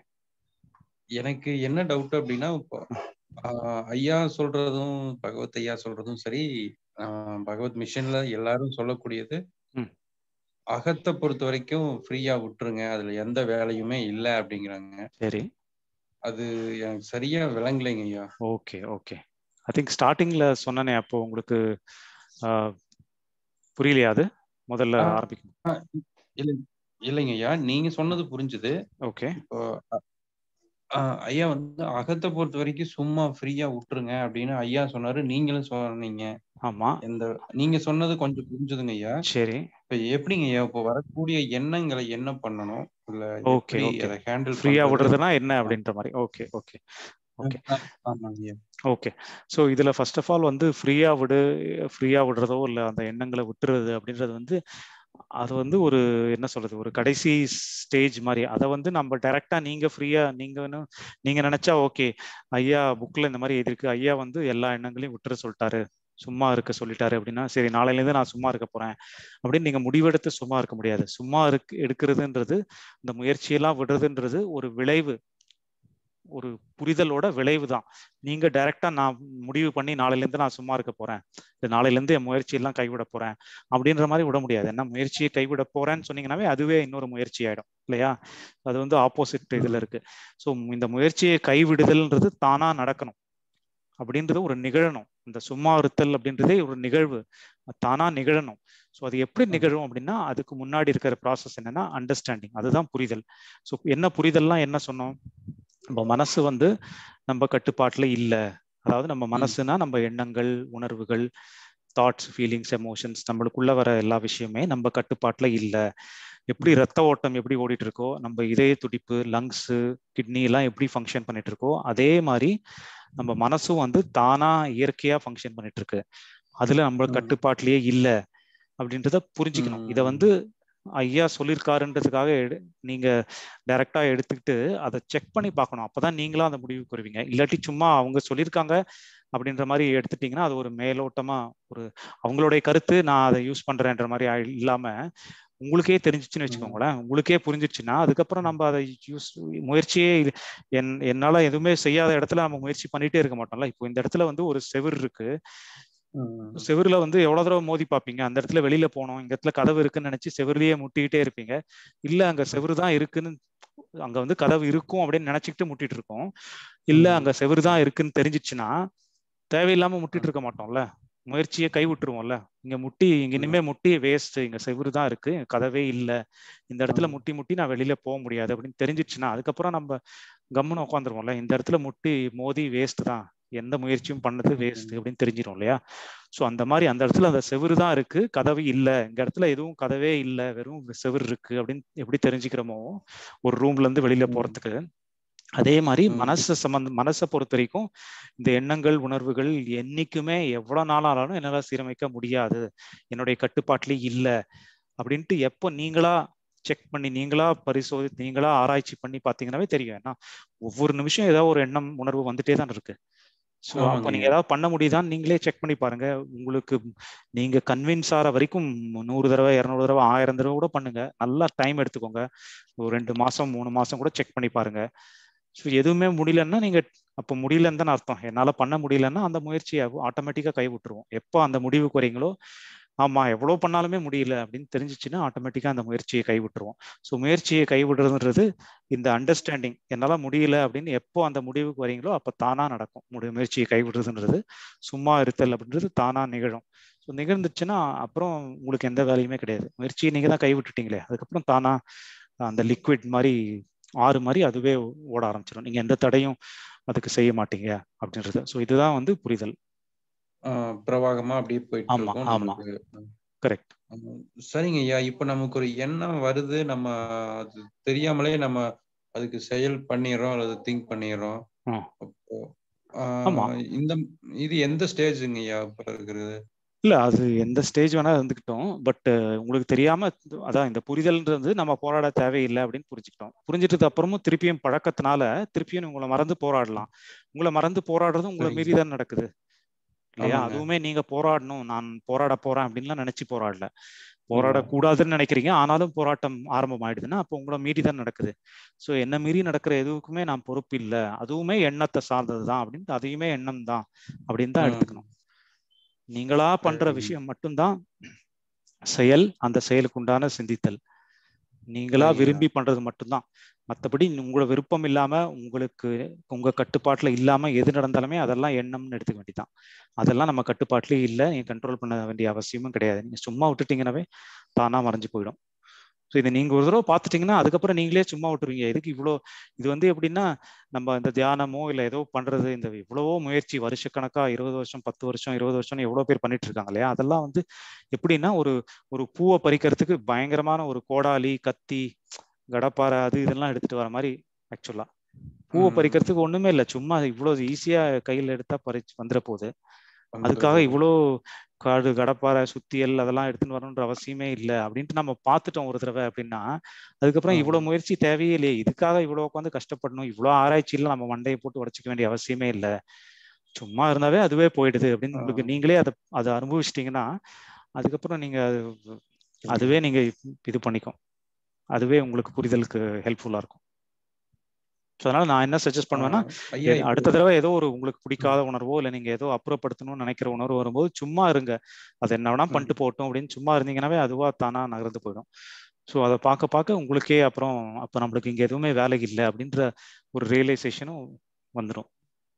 எனக்கு என்ன டவுட் அப்படின்னா இப்போ ஆஹ், ஐயா சொல்றதும் பகவத் ஐயா சொல்றதும் சரி ஆஹ், பகவத் மிஷன்ல எல்லாரும் சொல்லக்கூடியது ம். அகத்தை பொறுத்த வரைக்கும் ஃப்ரீயா விட்டுருங்க அதுல எந்த வேலையுமே இல்லை அப்படிங்கிறாங்க சரி அது எனக்கு சரியா விளங்கலைங்க ஐயா ஓகே ஓகே ஐ திங்க் ஸ்டார்டிங்ல சொன்னனே அப்போ உங்களுக்கு ஆ, புரியலையா அது முதல்ல ஆ. ஆரம்பிக்கும் இல்ல இல்லைங்க ஐயா நீங்க சொன்னது புரிஞ்சுது ஓகே இப்போ அ- ஆஹ் ஐயா வந்து அகத்தை பொறுத்த வரைக்கும் சும்மா ஃப்ரீயா விட்டுருங்க அப்படின்னு ஐயா சொன்னாரு நீங்களும் சொன்னீங்க ஆமா இந்த நீங்க சொன்னது கொஞ்சம் புரிஞ்சுதுங்க ஐயா சரி இப்ப எப்படிங்க ஐயா இப்போ வரக்கூடிய எண்ணங்களை என்ன பண்ணணும் இல்ல ஓகே எப்படி ஓகே அதை ஹேண்டில் ஃப்ரீயா விடுறதுன்னா என்ன அப்படின்ற மாதிரி ஓகே ஓகே ஓகே ஆமாங்க ஐயா ஓகே ஸோ இதில் ஃபர்ஸ்ட் ஆஃப் ஆல் வந்து ஃப்ரீயாக விடு ஃப்ரீயாக விடுறதோ இல்லை அந்த எண்ணங்களை விட்டுறது அப்படின்றது வந்து அது வந்து ஒரு என்ன சொல்றது ஒரு கடைசி ஸ்டேஜ் மாதிரி அதை வந்து நம்ம டைரக்டா நீங்க ஃப்ரீயா நீங்க வேணும் நீங்க நினைச்சா ஓகே ஐயா புக்ல இந்த மாதிரி எழுதிருக்கு ஐயா வந்து எல்லா எண்ணங்களையும் விட்டுற சொல்லிட்டாரு சும்மா இருக்க சொல்லிட்டாரு அப்படின்னா சரி நாளையில இருந்து நான் சும்மா இருக்க போறேன் அப்படின்னு நீங்க முடிவெடுத்து சும்மா இருக்க முடியாது சும்மா இருக்கு எடுக்கிறதுன்றது இந்த முயற்சியெல்லாம் விடுறதுன்றது ஒரு விளைவு ஒரு புரிதலோட விளைவு தான் நீங்க டைரக்டா நான் முடிவு பண்ணி நாளையில இருந்து நான் சும்மா இருக்க போறேன் இல்ல நாளையில இருந்து என் முயற்சி எல்லாம் கைவிட போறேன் அப்படின்ற மாதிரி விட முடியாது என்ன முயற்சியை கைவிட போறேன்னு சொன்னீங்கன்னாவே அதுவே இன்னொரு முயற்சி ஆயிடும் இல்லையா அது வந்து ஆப்போசிட் இதுல இருக்கு ஸோ இந்த முயற்சியை கைவிடுதல்ன்றது தானா நடக்கணும் அப்படின்றது ஒரு நிகழணும் இந்த சும்மா இருத்தல் அப்படின்றதே ஒரு நிகழ்வு அது தானா நிகழணும் ஸோ அது எப்படி நிகழும் அப்படின்னா அதுக்கு முன்னாடி இருக்கிற ப்ராசஸ் என்னன்னா அண்டர்ஸ்டாண்டிங் அதுதான் புரிதல் ஸோ என்ன புரிதல்லாம் என்ன சொன்னோம் நம்ம மனசு வந்து நம்ம கட்டுப்பாட்டுல இல்லை அதாவது நம்ம மனசுனா நம்ம எண்ணங்கள் உணர்வுகள் தாட்ஸ் ஃபீலிங்ஸ் எமோஷன்ஸ் நம்மளுக்குள்ள வர எல்லா விஷயமே நம்ம கட்டுப்பாட்டுல இல்லை எப்படி ரத்த ஓட்டம் எப்படி ஓடிட்டு இருக்கோ நம்ம இதய துடிப்பு லங்ஸு கிட்னி எல்லாம் எப்படி ஃபங்க்ஷன் பண்ணிட்டு இருக்கோ அதே மாதிரி நம்ம மனசும் வந்து தானா இயற்கையா ஃபங்க்ஷன் பண்ணிட்டு இருக்கு அதுல நம்ம கட்டுப்பாட்டிலேயே இல்லை அப்படின்றத புரிஞ்சுக்கணும் இதை வந்து ஐயா சொல்லியிருக்காருன்றதுக்காக எடு- நீங்க டைரக்டா எடுத்துக்கிட்டு அதை செக் பண்ணி பார்க்கணும் அப்பதான் நீங்களும் அந்த முடிவுக்கு வருவீங்க இல்லாட்டி சும்மா அவங்க சொல்லியிருக்காங்க அப்படின்ற மாதிரி எடுத்துட்டீங்கன்னா அது ஒரு மேலோட்டமா ஒரு அவங்களுடைய கருத்து நான் அதை யூஸ் பண்றேன்ற மாதிரி ஆயி- இல்லாம உங்களுக்கே தெரிஞ்சிச்சுன்னு வச்சுக்கோங்களேன் உங்களுக்கே புரிஞ்சிச்சுன்னா அதுக்கப்புறம் நம்ம அதை யூஸ் முயற்சியே இது- என் என்னால எதுவுமே செய்யாத இடத்துல நம்ம முயற்சி பண்ணிட்டே இருக்க மாட்டோம்ல இப்போ இந்த இடத்துல வந்து ஒரு செவுரு இருக்கு செவுருல வந்து எவ்வளவு தடவை மோதி பார்ப்பீங்க அந்த இடத்துல வெளியில போனோம் இந்த இடத்துல கதவு இருக்குன்னு நினைச்சு செவுருலயே முட்டிக்கிட்டே இருப்பீங்க இல்ல அங்க செவுரு தான் இருக்குன்னு அங்க வந்து கதவு இருக்கும் அப்படின்னு நினைச்சுக்கிட்டு முட்டிட்டு இருக்கோம் இல்ல அங்க செவுரு தான் இருக்குன்னு தெரிஞ்சிச்சுன்னா தேவையில்லாம முட்டிட்டு இருக்க மாட்டோம்ல முயற்சியை கை விட்டுருவோம்ல இங்க முட்டி இங்க இனிமே முட்டி வேஸ்ட் இங்க செவுரு தான் இருக்கு இங்க கதவே இல்ல இந்த இடத்துல முட்டி முட்டி நான் வெளியில போக முடியாது அப்படின்னு தெரிஞ்சிச்சுன்னா அதுக்கப்புறம் நம்ம கம்முன்னு உட்காந்துருவோம்ல இந்த இடத்துல முட்டி மோதி வேஸ்ட் தான் எந்த முயற்சியும் பண்ணது வேஸ்ட் அப்படின்னு தெரிஞ்சிடும் இல்லையா ஸோ அந்த மாதிரி அந்த இடத்துல அந்த செவுரு தான் இருக்கு கதவு இல்லை இந்த இடத்துல எதுவும் கதவே இல்லை வெறும் செவுரு இருக்கு அப்படின்னு எப்படி தெரிஞ்சுக்கிறோமோ ஒரு ரூம்ல இருந்து வெளியில போறதுக்கு அதே மாதிரி ம். மனசு சம்பந்த மனசை பொறுத்த வரைக்கும் இந்த எண்ணங்கள் உணர்வுகள் என்னைக்குமே எவ்வளவு நாளானாலும் என்னால சீரமைக்க முடியாது என்னுடைய கட்டுப்பாட்டிலே இல்லை அப்படின்ட்டு எப்போ நீங்களா செக் பண்ணி நீங்களா பரிசோதி நீங்களா ஆராய்ச்சி பண்ணி பார்த்தீங்கன்னாவே தெரியும் ஏன்னா ஒவ்வொரு நிமிஷம் ஏதாவது ஒரு எண்ணம் உணர்வு வந்துட்டே தான் இருக்கு ஸோ அப்போ ஆமாங்க நீங்க ஐயா. ஏதாவது பண்ண முடியுதான்னு நீங்களே செக் பண்ணி பாருங்க உங்களுக்கு நீங்க கன்வின்ஸ் ஆகிற வரைக்கும் நூறு தடவை இரநூறு தடவை ஆயிரம் தடவை கூட பண்ணுங்க நல்லா டைம் எடுத்துக்கோங்க ஒரு ரெண்டு மாசம் மூணு மாசம் கூட செக் பண்ணி பாருங்க ஸோ எதுவுமே முடியலன்னா நீங்க அப்போ முடியலன்னு தான் அர்த்தம் என்னால பண்ண முடியலன்னா அந்த முயற்சியை ஆட்டோமேட்டிக்கா கை விட்டுருவோம் எப்போ அந்த முடிவுக்கு வரீங்களோ ஆமா எவ்வளவு பண்ணாலுமே முடியல அப்படின்னு தெரிஞ்சிச்சுன்னா ஆட்டோமேட்டிக்கா அந்த முயற்சியை கை விட்டுருவோம் ஸோ முயற்சியை கை விடுறதுன்றது இந்த அண்டர்ஸ்டாண்டிங் என்னால முடியல அப்படின்னு எப்போ அந்த முடிவுக்கு வரீங்களோ அப்போ தானா நடக்கும் முடி முயற்சியை கை விடுறதுன்றது சும்மா இருத்தல் அப்படின்றது தானா நிகழும் ஸோ நிகழ்ந்துச்சுன்னா அப்புறம் உங்களுக்கு எந்த வேலையுமே கிடையாது முயற்சியை நீங்க தான் கை விட்டுட்டீங்களே அதுக்கப்புறம் தானா அந்த லிக்விட் மாதிரி ஆறு மாதிரி அதுவே ஓட ஆரம்பிச்சிடும் நீங்க எந்த தடையும் அதுக்கு செய்ய மாட்டீங்க அப்படின்றது ஸோ இதுதான் வந்து புரிதல் ஆஹ் பிரவாகமா அப்படியே போயிட்டு ஆமா, இருக்கும் ஆமா. நமக்கு கரெக்ட் ஆஹ் சரிங்க ஐயா இப்ப நமக்கு ஒரு எண்ணம் வருது நம்ம அது தெரியாமலே நம்ம அதுக்கு செயல் பண்ணிடுறோம் அல்லது திங்க் பண்ணிடுறோம் ஆ. அப்போ ஆமா. ஆஹ் இந்த இது எந்த ஸ்டேஜுங்க ஐயா இப்ப இருக்கிறது இல்ல அது எந்த ஸ்டேஜ் வேணா இருந்துக்கிட்டோம் பட் உங்களுக்கு தெரியாம அதான் இந்த புரிதல்ன்றது நம்ம போராட தேவையில்லை அப்படின்னு புரிஞ்சுக்கிட்டோம் புரிஞ்சிட்டது அப்புறமும் திருப்பியும் பழக்கத்தினால திருப்பியும் உங்களை மறந்து போராடலாம் உங்களை மறந்து போராடுறது உங்களை சரிங்க. மீறி தான் நடக்குது இல்லையா ஆமாங்க. அதுவுமே நீங்க போராடணும் நான் போராட போறேன் அப்படின்லாம் நினைச்சு போராடல போராடக்கூடாதுன்னு நினைக்கிறீங்க ஆனாலும் போராட்டம் ஆரம்பம் ஆயிடுதுன்னா அப்போ உங்களை மீறி தான் நடக்குது ஸோ என்ன மீறி நடக்கிற எதுவுக்குமே நான் பொறுப்பு இல்லை அதுவுமே எண்ணத்தை சார்ந்தது தான் அப்படின்ட்டு அதையுமே எண்ணம் தான் அப்படின்னு தான் ம். எடுத்துக்கணும் நீங்களா பண்ற சரிங்க. விஷயம் மட்டும்தான் செயல் அந்த செயலுக்கு உண்டான சிந்தித்தல் நீங்களா சரிங்க. விரும்பி பண்றது மட்டும்தான் மற்றபடி உங்களோட விருப்பம் இல்லாம உங்களுக்கு உங்க கட்டுப்பாட்டுல இல்லாம எது நடந்தாலுமே அதெல்லாம் எண்ணம்னு எடுத்துக்க வேண்டியதான் அதெல்லாம் நம்ம கட்டுப்பாட்டிலே இல்லை நீங்க கண்ட்ரோல் பண்ண வேண்டிய அவசியமும் கிடையாது நீங்க சும்மா விட்டுட்டீங்கன்னாவே தானா மறைஞ்சு போயிடும் ஸோ இதை நீங்க ஒரு தடவை பார்த்துட்டீங்கன்னா அதுக்கப்புறம் நீங்களே சும்மா விட்டுருவீங்க எதுக்கு இவ்வளோ இது வந்து எப்படின்னா நம்ம இந்த தியானமோ இல்லை ஏதோ பண்றது இந்த இவ்வளவோ முயற்சி வருஷக்கணக்கா இருபது வருஷம் பத்து வருஷம் இருபது வருஷம் எவ்வளோ பேர் பண்ணிட்டு இருக்காங்க இல்லையா அதெல்லாம் வந்து எப்படின்னா ஒரு ஒரு பூவை பறிக்கிறதுக்கு பயங்கரமான ஒரு கோடாலி கத்தி கடப்பாரை அது இதெல்லாம் எடுத்துட்டு வர மாதிரி ஆக்சுவலா பூவை ம். பறிக்கிறதுக்கு ஒண்ணுமே இல்லை சும்மா இவ்வளவு ஈஸியா கையில எடுத்தா பறிச்சு வந்துட போகுது அதுக்காக வந்துரும். இவ்வளோ காடு கடப்பாரை சுத்தியல் அதெல்லாம் எடுத்துன்னு வரணுன்ற அவசியமே இல்லை அப்படின்ட்டு நம்ம பார்த்துட்டோம் ஒரு தடவை அப்படின்னா அதுக்கப்புறம் ஆ. இவ்வளவு முயற்சி தேவையே இல்லையே இதுக்காக இவ்வளவு உட்காந்து கஷ்டப்படணும் இவ்வளவு ஆராய்ச்சியில நம்ம மண்டையை போட்டு உடச்சிக்க வேண்டிய அவசியமே இல்லை சும்மா இருந்தாவே அதுவே போயிடுது அப்படின்னு ஆ. உங்களுக்கு நீங்களே அதை அதை அனுபவிச்சிட்டீங்கன்னா அதுக்கப்புறம் நீங்க அது அதுவே நீங்க இது பண்ணிக்கும் அதுவே உங்களுக்கு புரிதலுக்கு ஹெல்ப்ஃபுல்லா இருக்கும் ஸோ அதனால நான் என்ன சஜஸ்ட் பண்ணுவேன்னா ஆஹ் ஐயா எ- அடுத்த இப்போ- தடவை ஏதோ ஒரு உங்களுக்கு பிடிக்காத உணர்வோ இல்லை நீங்க ஏதோ அப்புறப்படுத்தணும்னு நினைக்கிற உணர்வு வரும்போது சும்மா இருங்க அது என்ன வேணா ம். பண்ணிட்டு போகட்டும் அப்படின்னு சும்மா இருந்தீங்கன்னாவே அதுவா தானா நகர்ந்து போயிடும் ஸோ அதை பார்க்க பார்க்க உங்களுக்கே அப்புறம் அப்போ நம்மளுக்கு இங்க எதுவுமே வேலை இல்லை அப்படின்ற ஒரு ரியலைசேஷனும் வந்துடும்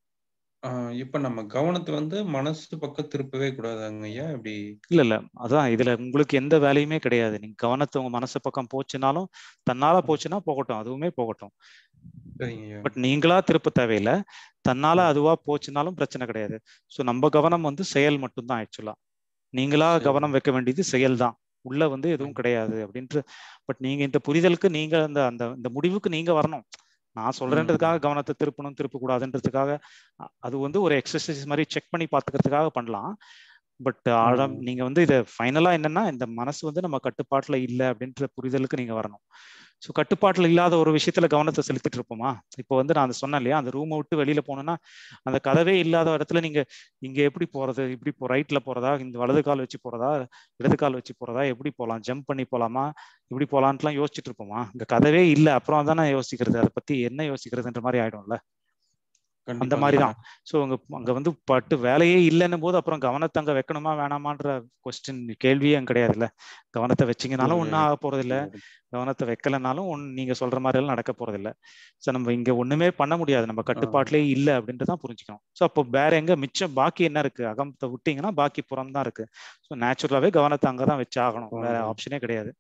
ஆஹ் இப்ப நம்ம கவனத்தை வந்து மனசு பக்கம் திருப்பவே கூடாதாங்க ஐயா இப்படி இல்ல இல்ல அதான் இதுல உங்களுக்கு எந்த வேலையுமே கிடையாது நீங்க கவனத்தை உங்க மனசு பக்கம் போச்சுனாலும் தன்னால போச்சுன்னா போகட்டும் அதுவுமே போகட்டும் சரிங்க ஐயா பட் நீங்களா திருப்ப தேவையில்லை தன்னால அதுவா போச்சுனாலும் பிரச்சனை கிடையாது ஸோ நம்ம கவனம் வந்து செயல் மட்டும்தான் ஆக்சுவலா நீங்களா சரி. கவனம் வைக்க வேண்டியது செயல் தான் உள்ள வந்து எதுவும் கிடையாது அப்படின்ட்டு பட் நீங்க இந்த புரிதலுக்கு நீங்க அந்த அந்த இந்த முடிவுக்கு நீங்க வரணும் நான் சொல்றேன்றதுக்காக கவனத்தை திருப்பணும் திருப்ப கூடாதுன்றதுக்காக அ- அது வந்து ஒரு எக்ஸசைஸ் மாதிரி செக் பண்ணி பார்த்துக்கிறதுக்காக பண்ணலாம் பட் ஆழம் ம். நீங்க வந்து இதை ஃபைனலா என்னன்னா இந்த மனசு வந்து நம்ம கட்டுப்பாட்டுல இல்லை அப்படின்ற புரிதலுக்கு நீங்க வரணும் ஸோ கட்டுப்பாட்டுல இல்லாத ஒரு விஷயத்துல கவனத்தை செலுத்திட்டு இருப்போமா இப்போ வந்து நான் அதை சொன்னேன் இல்லையா அந்த ரூமை விட்டு வெளியில போனோம்னா அந்த கதவே இல்லாத இடத்துல நீங்க இங்க எப்படி போறது இப்படி போ ரைட்ல போறதா இந்த வலது கால் வச்சு போறதா இடது கால் வச்சு போறதா எப்படி போகலாம் ஜம்ப் பண்ணி போலாமா இப்படி போலான்ட்டுலாம் யோசிச்சுட்டு இருப்போமா இந்த கதவே இல்லை அப்புறம் தானே யோசிக்கிறது அதை பத்தி என்ன யோசிக்கிறதுன்ற மாதிரி ஆயிடும்ல அந்த கண்டிப்பாங்க மாதிரி ஐயா. தான் ஸோ அங்க அங்க வந்து பட்டு வேலையே இல்லைன்னும் போது அப்புறம் கவனத்தை அங்க வைக்கணுமா வேணாமான்ற கொஸ்டின் கேள்வியே அங்க கிடையாதுல்ல கவனத்தை வச்சீங்கனாலும் ஒன்றும் ஆக போறது இல்ல கவனத்தை வைக்கலைனாலும் ஒன் நீங்க சொல்ற மாதிரி எல்லாம் நடக்க போறது இல்ல ஸோ நம்ம இங்க ஒண்ணுமே பண்ண முடியாது நம்ம கட்டுப்பாட்டிலே இல்லை அப்படின்ட்டு தான் புரிஞ்சுக்கணும் ஸோ அப்போ வேற எங்க மிச்சம் பாக்கி என்ன இருக்கு அகமத்தை விட்டீங்கன்னா பாக்கி புறம் தான் இருக்கு ஸோ நேச்சுரலாவே கவனத்தை அங்கதான் வச்சு ஆகணும் வேற ஆமா. ஆப்ஷனே கிடையாது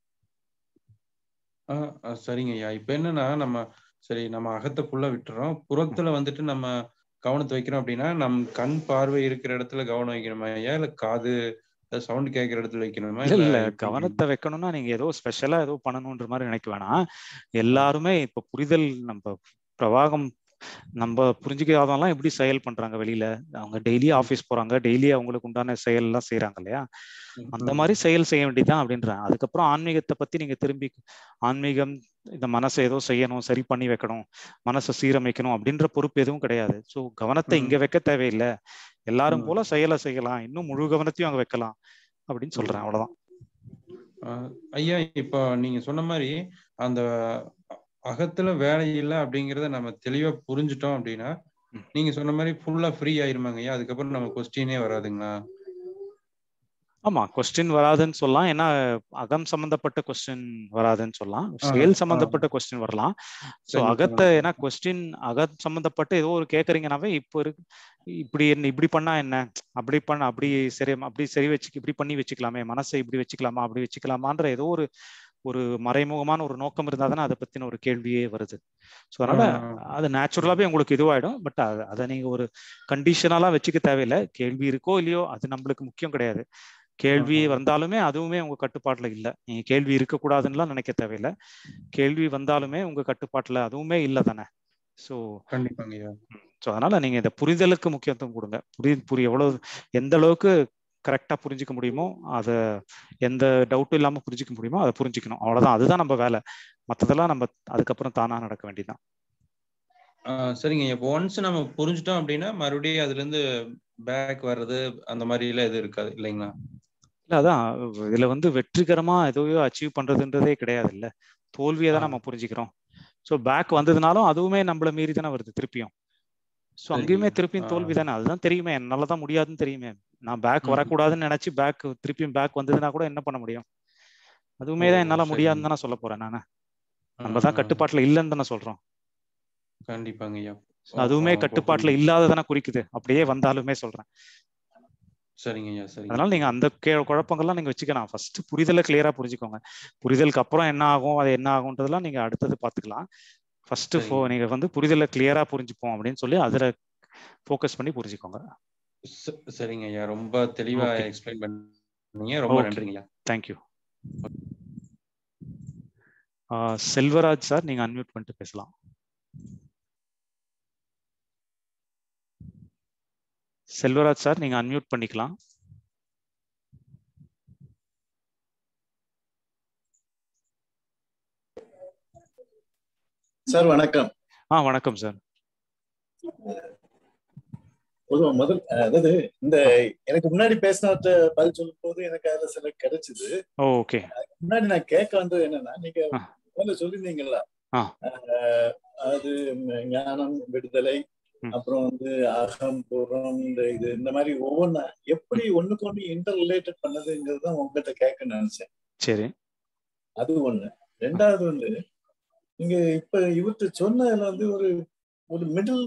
ஆஹ் ஆஹ் சரிங்க ஐயா இப்ப என்னன்னா நம்ம சரி நம்ம அகத்தை ஃபுல்லா விட்டுறோம் புறத்துல வந்துட்டு நம்ம கவனத்தை வைக்கிறோம் அப்படின்னா நம் கண் பார்வை இருக்கிற இடத்துல கவனம் வைக்கணுமா ஐயா இல்ல காது சவுண்ட் கேட்கிற இடத்துல வைக்கணுமா இல்ல இல்ல எப்படி? கவனத்தை வைக்கணும்னா நீங்க ஏதோ ஸ்பெஷலா ஏதோ பண்ணணும்ன்ற மாதிரி நினைக்க வேணாம் எல்லாருமே இப்ப புரிதல் நம்ம பிரவாகம் நம்ம புரிஞ்சுக்காதவங்கலாம் எப்படி செயல் பண்றாங்க வெளியில அவங்க டெய்லி ஆஃபீஸ் போறாங்க டெய்லி அவங்களுக்கு உண்டான செயல் எல்லாம் செய்யறாங்க இல்லையா அந்த மாதிரி செயல் செய்ய வேண்டியதுதான் அப்படின்றேன் அதுக்கப்புறம் ஆன்மீகத்தை பத்தி நீங்க திரும்பி ஆன்மீகம் இந்த மனசை ஏதோ செய்யணும் சரி பண்ணி வைக்கணும் மனசை சீரமைக்கணும் அப்படின்ற பொறுப்பு எதுவும் கிடையாது ஸோ கவனத்தை ம். இங்க வைக்க தேவையில்லை எல்லாரும் ம். போல செயலை செய்யலாம் இன்னும் முழு கவனத்தையும் அங்க வைக்கலாம் அப்படின்னு சொல்றேன் அவ்வளவுதான் ஆஹ் ஐயா இப்போ நீங்க சொன்ன மாதிரி அந்த அகத்துல வேலை இல்லை அப்படிங்கறத நம்ம தெளிவா புரிஞ்சுட்டோம் அப்படின்னா ம். நீங்க சொன்ன மாதிரி ஃபுல்லா ஃப்ரீ ஆயிருமாங்க ஐயா அதுக்கப்புறம் நம்ம கொஸ்டினே வராதுங்களா ஆமா கொஸ்டின் வராதுன்னு சொல்லலாம் ஏன்னா அகம் சம்பந்தப்பட்ட கொஸ்டின் வராதுன்னு சொல்லலாம் ஆ, செயல் ஆ. சம்பந்தப்பட்ட கொஸ்டின் வரலாம் ஸோ சரி, அகத்தை சரி. ஏன்னா கொஸ்டின் அகம் சம்பந்தப்பட்ட ஏதோ ஒரு கேக்குறீங்கனாவே இப்போ இருக்கு இப்படி என்ன இப்படி பண்ணா என்ன அப்படி பண்ண அப்படி சரி அப்படி சரி வச்சு இப்படி பண்ணி வச்சுக்கலாமே மனசை இப்படி வச்சுக்கலாமா அப்படி வச்சுக்கலாமான்ற ஏதோ ஒரு ஒரு மறைமுகமான ஒரு நோக்கம் இருந்தா தானே அதை பத்தின ஒரு கேள்வியே வருது ஸோ அதனால ஆ. அது நேச்சுரலாவே உங்களுக்கு இதுவாயிடும் பட் அதை நீங்க ஒரு கண்டிஷனலா வச்சுக்க தேவையில்லை கேள்வி இருக்கோ இல்லையோ அது நம்மளுக்கு முக்கியம் கிடையாது கேள்வி ஆஹா. வந்தாலுமே அதுவுமே உங்க கட்டுப்பாட்டுல இல்ல நீங்க கேள்வி இருக்கக்கூடாதுன்னுலாம் நினைக்க தேவையில்லை கேள்வி வந்தாலுமே உங்க கட்டுப்பாட்டுல அதுவுமே இல்லை தானே ஸோ கண்டிப்பாங்க ஐயா ஸோ அதனால நீங்க இந்த புரிதலுக்கு முக்கியத்துவம் கொடுங்க புரி புரி எவ்வளவு எந்த அளவுக்கு கரெக்டா புரிஞ்சுக்க முடியுமோ அதை எந்த டவுட்டும் இல்லாம புரிஞ்சுக்க முடியுமோ அதை புரிஞ்சுக்கணும் அவ்வளவுதான் அதுதான் நம்ம வேலை மற்றதெல்லாம் நம்ம அதுக்கப்புறம் தானா நடக்க வேண்டியதுதான் ஆஹ் சரிங்க ஐயா இப்போ ஒன்ஸ் நம்ம புரிஞ்சுட்டோம் அப்படின்னா மறுபடியும் அதுல இருந்து பேக் வர்றது அந்த மாதிரி எல்லாம் எதுவும் இருக்காது இல்லைங்களா இல்ல அதான் இதுல வந்து வெற்றிகரமா எதையோ அச்சீவ் பண்றதுன்றதே கிடையாது இல்ல தோல்வியை தான் ஆ. நம்ம புரிஞ்சுக்கிறோம் ஸோ பேக் வந்ததுனாலும் அதுவுமே நம்மள மீறி தானே வருது திருப்பியும் ஸோ அங்கேயுமே சரிங்க. திருப்பியும் ஆ. தோல்வி தானே அதுதான் தெரியுமே என்னால தான் முடியாதுன்னு தெரியுமே நான் பேக் ம். வரக்கூடாதுன்னு நினைச்சு பேக் திருப்பியும் பேக் வந்ததுன்னா கூட என்ன பண்ண முடியும் அதுவுமே தான் ஓ, என்னால சரி. முடியாதுன்னு தானே சொல்ல போறேன் நானு நம்ம ஆ, தான் கட்டுப்பாட்டுல இல்லைன்னு தானே சொல்றோம் கண்டிப்பாங்க ஐயா So அதுவுமே அப்போ கட்டுப்பாட்டுல புரியுது. இல்லாததானே குறிக்குது அப்படியே வந்தாலுமே சொல்றேன் சரிங்க ஐயா சரிங்க அதனால நீங்க அந்த கே- குழப்பங்கள்லாம் நீங்க வச்சுக்கலாம் ஃபர்ஸ்ட் புரிதலை கிளியரா புரிஞ்சுக்கோங்க புரிதலுக்கு அப்புறம் என்ன ஆகும் அது என்ன ஆகுன்றதெல்லாம் நீங்க அடுத்தது பாத்துக்கலாம் ஃபர்ஸ்ட் சரிங்க. நீங்க வந்து புரிதலை கிளியரா புரிஞ்சுப்போம் அப்படின்னு சொல்லி அதுல ஃபோக்கஸ் பண்ணி புரிஞ்சுக்கோங்க ச- சரிங்க ஐயா ரொம்ப தெளிவா Okay. எக்ஸ்பிளைன் பண்ணீங்க ரொம்ப Okay. நன்றிங்க ஐயா தேங்க்யூ செல்வராஜ் சார் நீங்க அன்மியூட் பண்ணிட்டு பேசலாம் செல்வராஜ் சார் நீங்க அன்மியூட் பண்ணிக்கலாம் சார் வணக்கம் ஆ வணக்கம் சார் பொதுவா முதல் அதாவது இந்த எனக்கு முன்னாடி பேசினவற்ற பதில் சொல்லும் போது எனக்கு அதுல சில கிடைச்சது ஓ ஓகே முன்னாடி நான் கேட்க வந்தது என்னன்னா நீங்க ஆ. முதல்ல சொல்லியிருந்தீங்களா ஆ. அஹ், அது ஞானம் விடுதலை ம். அப்புறம் வந்து அகம் புறம் இந்த இது இந்த மாதிரி ஒவ்வொன்னா எப்படி ஒண்ணுக்கு ஒண்ணு இன்டர் ரிலேட்டட் பண்ணதுங்கிறது தான் உங்ககிட்ட கேட்க நினைச்சேன் சரி அது ஒண்ணு ரெண்டாவது வந்து நீங்க இப்ப இவர்கிட்ட சொன்னதுல வந்து ஒரு ஒரு மிடில்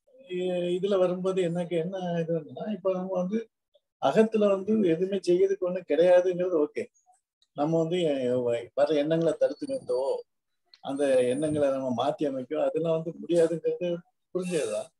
இதுல வரும்போது எனக்கு என்ன இதுன்னா இப்ப நம்ம வந்து அகத்துல வந்து எதுவுமே செய்யறதுக்கு ஒண்ணும் கிடையாதுங்கிறது ஓகே நம்ம வந்து அஹ், வர எண்ணங்களை தடுத்து நிறுத்தவோ அந்த எண்ணங்களை நம்ம மாத்தி அமைக்கோ அதெல்லாம் வந்து முடியாதுங்கிறது புரிஞ்சதுதான்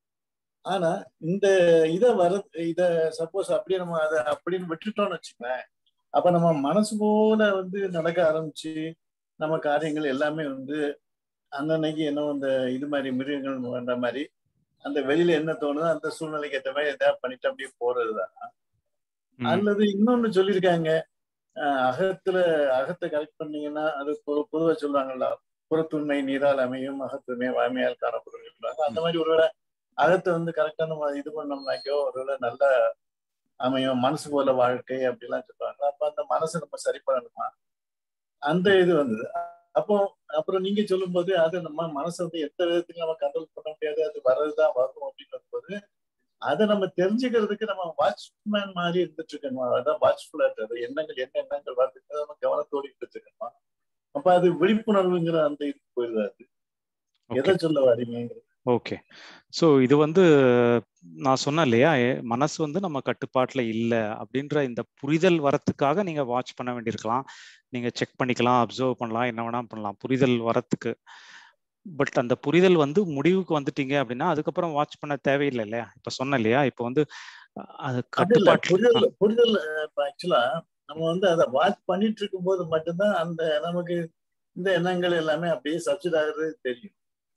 ஆனா இந்த இத வர இத சப்போஸ் அப்படியே நம்ம அதை அப்படின்னு விட்டுட்டோம்னு வச்சுக்கோங்களேன் அப்ப நம்ம மனசு போல வந்து நடக்க ஆரம்பிச்சு நம்ம காரியங்கள் எல்லாமே வந்து அன்னன்னைக்கு என்ன இந்த இது மாதிரி மிருகங்கள் பண்ற மாதிரி அந்த வெளியில என்ன தோணுதோ அந்த சூழ்நிலைக்கு ஏற்ற மாதிரி எதாவது பண்ணிட்டு அப்படியே போறதுதான் ம், அல்லது இன்னொன்னு சொல்லியிருக்காங்க அஹ் அகத்துல அகத்தை கரெக்ட் பண்ணீங்கன்னா அது பொ- பொதுவா சொல்றாங்கல்ல புறத்துண்மை நீரால் அமையும் அகத்துண்மை வாய்மையால் காணப்படும் சொல்றாங்க அந்த மாதிரி ஒருவேளை அகத்தை வந்து கரெக்டா நம்ம இது பண்ணோம்னாக்கோ ஒருவேளை நல்ல அமையும் மனசு போல வாழ்க்கை அப்படிலாம் சொல்றாங்க அப்ப அந்த மனசை நம்ம சரி பண்ணணுமா அந்த இது வந்தது அப்போ அப்புறம் நீங்க சொல்லும்போது அது நம்ம மனசை வந்து எந்த விதத்துக்கு நம்ம கண்ட்ரோல் பண்ண முடியாது அது வர்றதுதான் வரும் அப்படின்னு போது அதை நம்ம தெரிஞ்சுக்கிறதுக்கு நம்ம வாட்ச்மேன் மாதிரி இருந்துட்டு இருக்கணுமா அதான் வாட்ச்ஃபுல்லா இருக்கிறது எண்ணங்கள் என்ன எண்ணங்கள் வருது நம்ம கவனத்தோடு இருந்துட்டு இருக்கணுமா அப்ப அது விழிப்புணர்வுங்கிற அந்த இது போயிடுறாரு எதை சொல்ல வரீங்க ஓகே ஸோ இது வந்து நான் சொன்னேன் இல்லையா எ- மனசு வந்து நம்ம கட்டுப்பாட்டில் இல்லை அப்படின்ற இந்த புரிதல் வரத்துக்காக நீங்க வாட்ச் பண்ண வேண்டியிருக்கலாம் நீங்க செக் பண்ணிக்கலாம் அப்சர்வ் பண்ணலாம் என்ன வேணா பண்ணலாம் புரிதல் வரத்துக்கு பட் அந்த புரிதல் வந்து முடிவுக்கு வந்துட்டீங்க அப்படின்னா அதுக்கப்புறம் வாட்ச் பண்ண தேவையில்லை இல்லையா இப்ப சொன்னேன் இல்லையா இப்ப வந்து அஹ், அது அது இல்ல கட்டுப்பாட்டு புரிதல் புரிதல் ஆக்சுவலா நம்ம வந்து அதை வாட்ச் பண்ணிட்டு இருக்கும் போது மட்டும்தான் அந்த நமக்கு இந்த எண்ணங்கள் எல்லாமே அப்படியே சப்சிட் ஆகுறது தெரியும்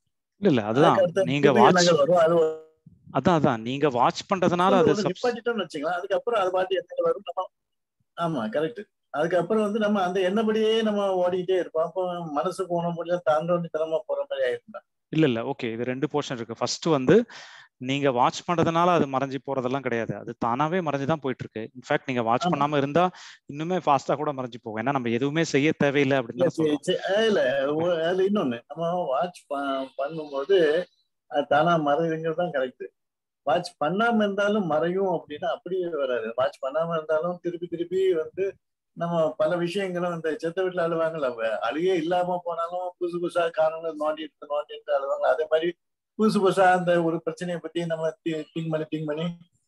இல்ல இல்ல அதுதான் அதுக்கு அடுத்த நீங்க புது வாட்ச் எண்ணங்கள் வரும் அது அதான் அதான் நீங்க வாட்ச் பண்றதுனால அது ஒண்ணு subs- நிப்பாட்டிட்டோம்னு வச்சுக்கலாம் அதுக்கப்புறம் அது பாட்டு எண்ணங்கள் வரும் நம்ம ஆமா கரெக்ட் அதுக்கப்புறம் வந்து நம்ம அந்த எண்ணப்படியே நம்ம ஓடிக்கிட்டே இருப்போம் அப்போ மனசு போன முடியல தாண்டோண்டி தனமா போற மாதிரி ஆயிருந்தா இல்ல இல்ல ஓகே இது ரெண்டு போர்ஷன் இருக்கு ஃபர்ஸ்ட் வந்து நீங்க வாட்ச் பண்றதுனால அது மறைஞ்சு போறதெல்லாம் கிடையாது அது தானாவே மறைஞ்சு தான் போயிட்டு இருக்கு இன்ஃபேக்ட் நீங்க வாட்ச் ஆமா. பண்ணாம இருந்தா இன்னுமே ஃபாஸ்டா கூட மறைஞ்சு போகும் ஏன்னா நம்ம எதுவுமே செய்ய தேவையில்லை அப்படின்னு இல்ல தான் சொல்றோம் சரி, சரி, இல்ல ஒ- அதுல இன்னொன்னு நம்ம வாட்ச் பண்ணும்போது அது தானா மறையுங்கிறது தான் கரெக்ட் வாட்ச் பண்ணாம இருந்தாலும் மறையும் அப்படின்னா அப்படியே வராது வாட்ச் பண்ணாம இருந்தாலும் திருப்பி திருப்பி வந்து நம்ம பல விஷயங்களும் இந்த செத்த வீட்டுல அழுவாங்கல்ல அவ- அழுகையே இல்லாம போனாலும் புதுசு புதுசா காரணங்கள் நோண்டி எடுத்து நோண்டி எடுத்து அழுவாங்க அதே மாதிரி புதுசு புதுசா அந்த ஒரு பிரச்சனையை பத்தி நம்ம திங்க் பண்ணி திங்க் பண்ணி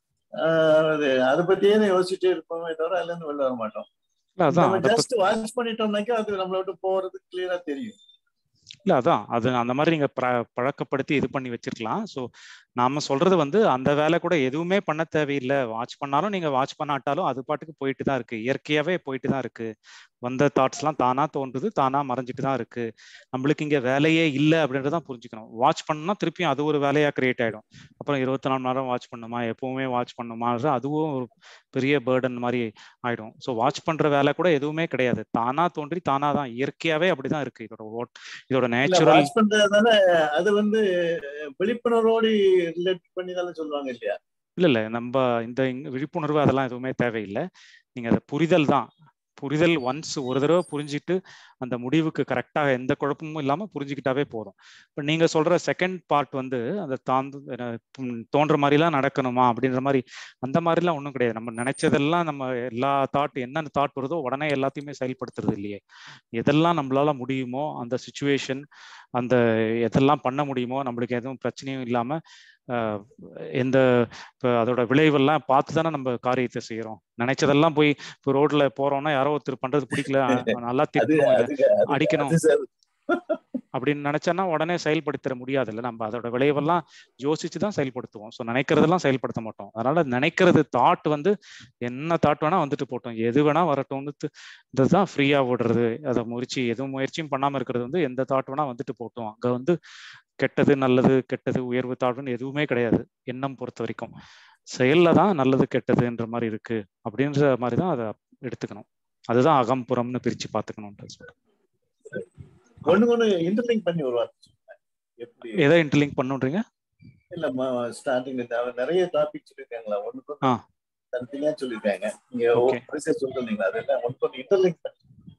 ஆஹ் அது அதை பத்தியே யோசிச்சுட்டே இருப்போமே தவிர அதுல இருந்து வெளில வர மாட்டோம் இல்ல அதான் நம்ம அதை பத்தி ஜஸ்ட் வாட்ச் பண்ணிட்டோம்னாக்கா அது நம்மள விட்டு போறது கிளியரா தெரியும் இல்ல அதான் அது அந்த மாதிரி நீங்க ப- பழக்கப்படுத்தி இது பண்ணி வச்சிருக்கலாம் ஸோ நாம சொல்றது வந்து அந்த வேலை கூட எதுவுமே பண்ண தேவையில்லை வாட்ச் பண்ணாலும் நீங்க வாட்ச் பண்ணாட்டாலும் அது பாட்டுக்கு போயிட்டு தான் இருக்கு இயற்கையாவே போயிட்டு தான் இருக்கு வந்த தாட்ஸ்லாம் தானா தோன்றுது தானா மறைஞ்சிட்டு தான் இருக்கு நம்மளுக்கு இங்க வேலையே இல்லை அப்படின்றதான் புரிஞ்சுக்கணும் வாட்ச் பண்ணா திருப்பியும் அது ஒரு வேலையா கிரியேட் ஆயிடும் அப்புறம் இருபத்தி நாலு மணி நேரம் வாட்ச் பண்ணுமா எப்பவுமே வாட்ச் பண்ணுமான்றது அதுவும் ஒரு பெரிய பேர்டன் மாதிரி ஆயிடும் ஸோ வாட்ச் பண்ற வேலை கூட எதுவுமே கிடையாது தானா தோன்றி தானா தான் இயற்கையாவே அப்படிதான் இருக்கு இதோட ஓட்- இதோட இல்ல நேச்சுரல் வாட்ச் பண்றதுனால அது வந்து விழிப்புணர்வோடு ரிலேட் பண்ணி தானே சொல்லுவாங்க இல்லையா இல்ல இல்ல நம்ம இந்த இங்க விழிப்புணர்வு அதெல்லாம் எதுவுமே தேவையில்லை நீங்க அதை புரிதல் தான் புரிதல் ஒன்ஸ் ஒரு தடவை புரிஞ்சிட்டு அந்த முடிவுக்கு கரெக்டாக எந்த குழப்பமும் இல்லாம புரிஞ்சுக்கிட்டாவே போதும் இப்போ நீங்க சொல்ற செகண்ட் பார்ட் வந்து அந்த தாந்து அஹ் உம் தோன்ற மாதிரிலாம் நடக்கணுமா அப்படின்ற மாதிரி அந்த மாதிரிலாம் ஒன்றும் கிடையாது நம்ம நினைச்சதெல்லாம் நம்ம எல்லா தாட் என்னென்ன தாட் வருதோ உடனே எல்லாத்தையுமே செயல்படுத்துறது இல்லையே எதெல்லாம் நம்மளால முடியுமோ அந்த சுச்சுவேஷன் அந்த எதெல்லாம் பண்ண முடியுமோ நம்மளுக்கு எதுவும் பிரச்சனையும் இல்லாம ஆஹ் எந்த இப்போ அதோட விளைவெல்லாம் பார்த்து தானே நம்ம காரியத்தை செய்யறோம் நினைச்சதெல்லாம் போய் இப்போ ரோட்ல போறோம்னா யாரோ ஒருத்தர் பண்றது பிடிக்கல அஹ் நல்லா அது திட்டணும் இதை அது அது- அடிக்கணும் அது சரி. அப்படின்னு நினைச்சோன்னா உடனே செயல்படுத்திட முடியாதுல்ல நம்ம அதோட விளைவெல்லாம் யோசிச்சு தான் செயல்படுத்துவோம் ஸோ நினைக்கிறதெல்லாம் செயல்படுத்த மாட்டோம் அதனால நினைக்கிறது தாட் வந்து என்ன தாட் வேணா வந்துட்டு போட்டோம் எது வேணா வரட்டும்னு து- இதுதான் ஃப்ரீயா விடுறது அதை முயற்சி எதுவும் முயற்சியும் பண்ணாம இருக்கிறது வந்து எந்த தாட் வேணா வந்துட்டு போட்டோம் அங்க வந்து கெட்டது நல்லது கெட்டது உயர்வு தாழ்வுன்னு எதுவுமே கிடையாது எண்ணம் பொறுத்த வரைக்கும் செயல்ல தான் நல்லது கெட்டதுன்ற மாதிரி இருக்கு அப்படின்ற மாதிரி தான் அதை எடுத்துக்கணும் அதுதான் அகம்புறம்னு பிரிச்சு பார்த்துக்கணும்ன்றது சொல்றேன். ஒண்ணு ஒண்ணு இன்டர்லிங்க் பண்ணி ஒரு வார்த்தை சொல்லுங்க. எப்படி எதை இன்டர்லிங்க் பண்ணுன்றீங்க இல்ல ஸ்டார்டிங்ல நிறைய டாபிக் சொல்லிருக்காங்களா ஒண்ணுக்கு ஆ. ஒண்ணு தனித்தனியா சொல்லிருக்காங்க நீங்க Okay. வரிசையா சொல்றீங்களா அதெல்லாம் ஒன்று ஒன்று இன்டர்லிங்க் பண்ணி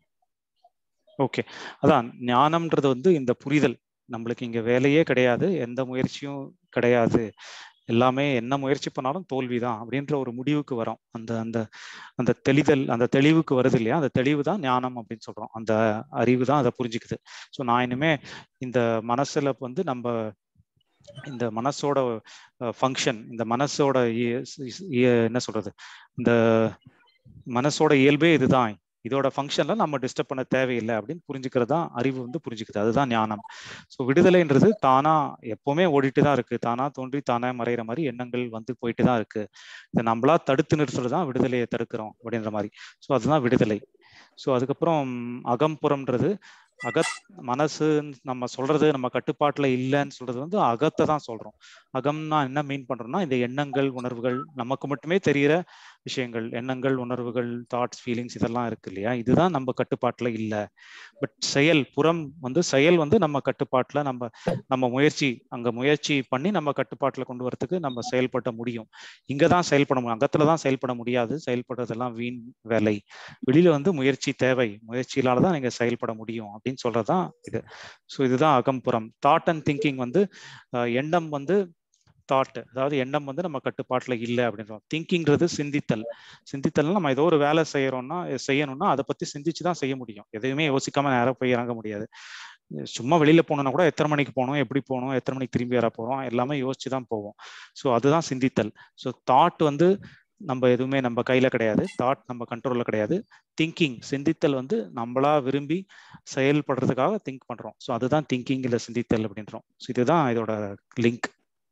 ஓகே அதான் ஞானம்ன்றது வந்து இந்த புரிதல் நம்மளுக்கு இங்க வேலையே கிடையாது எந்த முயற்சியும் கிடையாது எல்லாமே என்ன முயற்சி பண்ணாலும் தோல்விதான் அப்படின்ற ஒரு முடிவுக்கு வரோம் அந்த அந்த அந்த தெளிதல் அந்த தெளிவுக்கு வருது இல்லையா அந்த தெளிவு தான் ஞானம் அப்படின்னு சொல்றோம் அந்த அறிவு தான் அதை புரிஞ்சுக்குது ஸோ நான் இனிமே இந்த மனசுல வந்து நம்ம இந்த மனசோட ஃபங்க்ஷன் இந்த மனசோட இய- இய- என்ன சொல்றது இந்த மனசோட இயல்பே இதுதான் இதோட ஃபங்க்ஷன்ல நம்ம டிஸ்டர்ப் பண்ண தேவையில்லை அப்படின்னு புரிஞ்சுக்கிறது தான் அறிவு வந்து புரிஞ்சுக்குது அதுதான் ஞானம் ஸோ விடுதலைன்றது தானா எப்பவுமே ஓடிட்டு தான் இருக்கு தானா தோன்றி தானா மறைகிற மாதிரி எண்ணங்கள் வந்து போயிட்டு தான் இருக்கு இதை நம்மளா தடுத்து நிறுத்துறது தான் விடுதலையை தடுக்கிறோம் அப்படின்ற மாதிரி ஸோ அதுதான் விடுதலை ஸோ அதுக்கப்புறம் அகம்புறம்ன்றது அகத் மனசு நம்ம சொல்றது நம்ம கட்டுப்பாட்டுல இல்லைன்னு சொல்றது வந்து அகத்தை தான் சொல்றோம் அகம்னா என்ன மீன் பண்றோம்னா இந்த எண்ணங்கள் உணர்வுகள் நமக்கு மட்டுமே தெரியிற விஷயங்கள் எண்ணங்கள் உணர்வுகள் தாட்ஸ் ஃபீலிங்ஸ் இதெல்லாம் இருக்கு இல்லையா இதுதான் நம்ம கட்டுப்பாட்டுல இல்லை பட் செயல் புறம் வந்து செயல் வந்து நம்ம கட்டுப்பாட்டுல நம்ம நம்ம முயற்சி அங்க முயற்சி பண்ணி நம்ம கட்டுப்பாட்டுல கொண்டு வரதுக்கு நம்ம செயல்பட முடியும் இங்க தான் செயல்பட முடியும் அகத்துல தான் செயல்பட முடியாது செயல்படுறதெல்லாம் வீண் வேலை வெளியில வந்து முயற்சி தேவை முயற்சியினால தான் நீங்க செயல்பட முடியும் அப்படின்னு சொல்றதுதான் இது ஸோ இதுதான் அகம்புறம் தாட் அண்ட் திங்கிங் வந்து அஹ், எண்ணம் வந்து தாட் அதாவது எண்ணம் வந்து நம்ம கட்டுப்பாட்டுல இல்லை அப்படின்றோம் திங்கிங்கிறது சிந்தித்தல் சிந்தித்தல்னா நம்ம ஏதோ ஒரு வேலை செய்யறோம்னா செய்யணும்னா அதை பத்தி சிந்திச்சு தான் செய்ய முடியும் எதையுமே யோசிக்காம நேரம் போய் இறங்க முடியாது சும்மா வெளியில போனோம்னா கூட எத்தனை மணிக்கு போகணும் எப்படி போகணும் எத்தனை மணிக்கு திரும்பி வர போறோம் எல்லாமே யோசிச்சு தான் போவோம் ஸோ அதுதான் சிந்தித்தல் ஸோ தாட் வந்து நம்ம எதுவுமே நம்ம கையில கிடையாது தாட் நம்ம கண்ட்ரோல்ல கிடையாது திங்கிங் சிந்தித்தல் வந்து நம்மளா விரும்பி செயல்படுறதுக்காக திங்க் பண்றோம் ஸோ அதுதான் திங்கிங் இல்ல சிந்தித்தல் அப்படின்றோம் ஸோ இதுதான் இதோட லிங்க்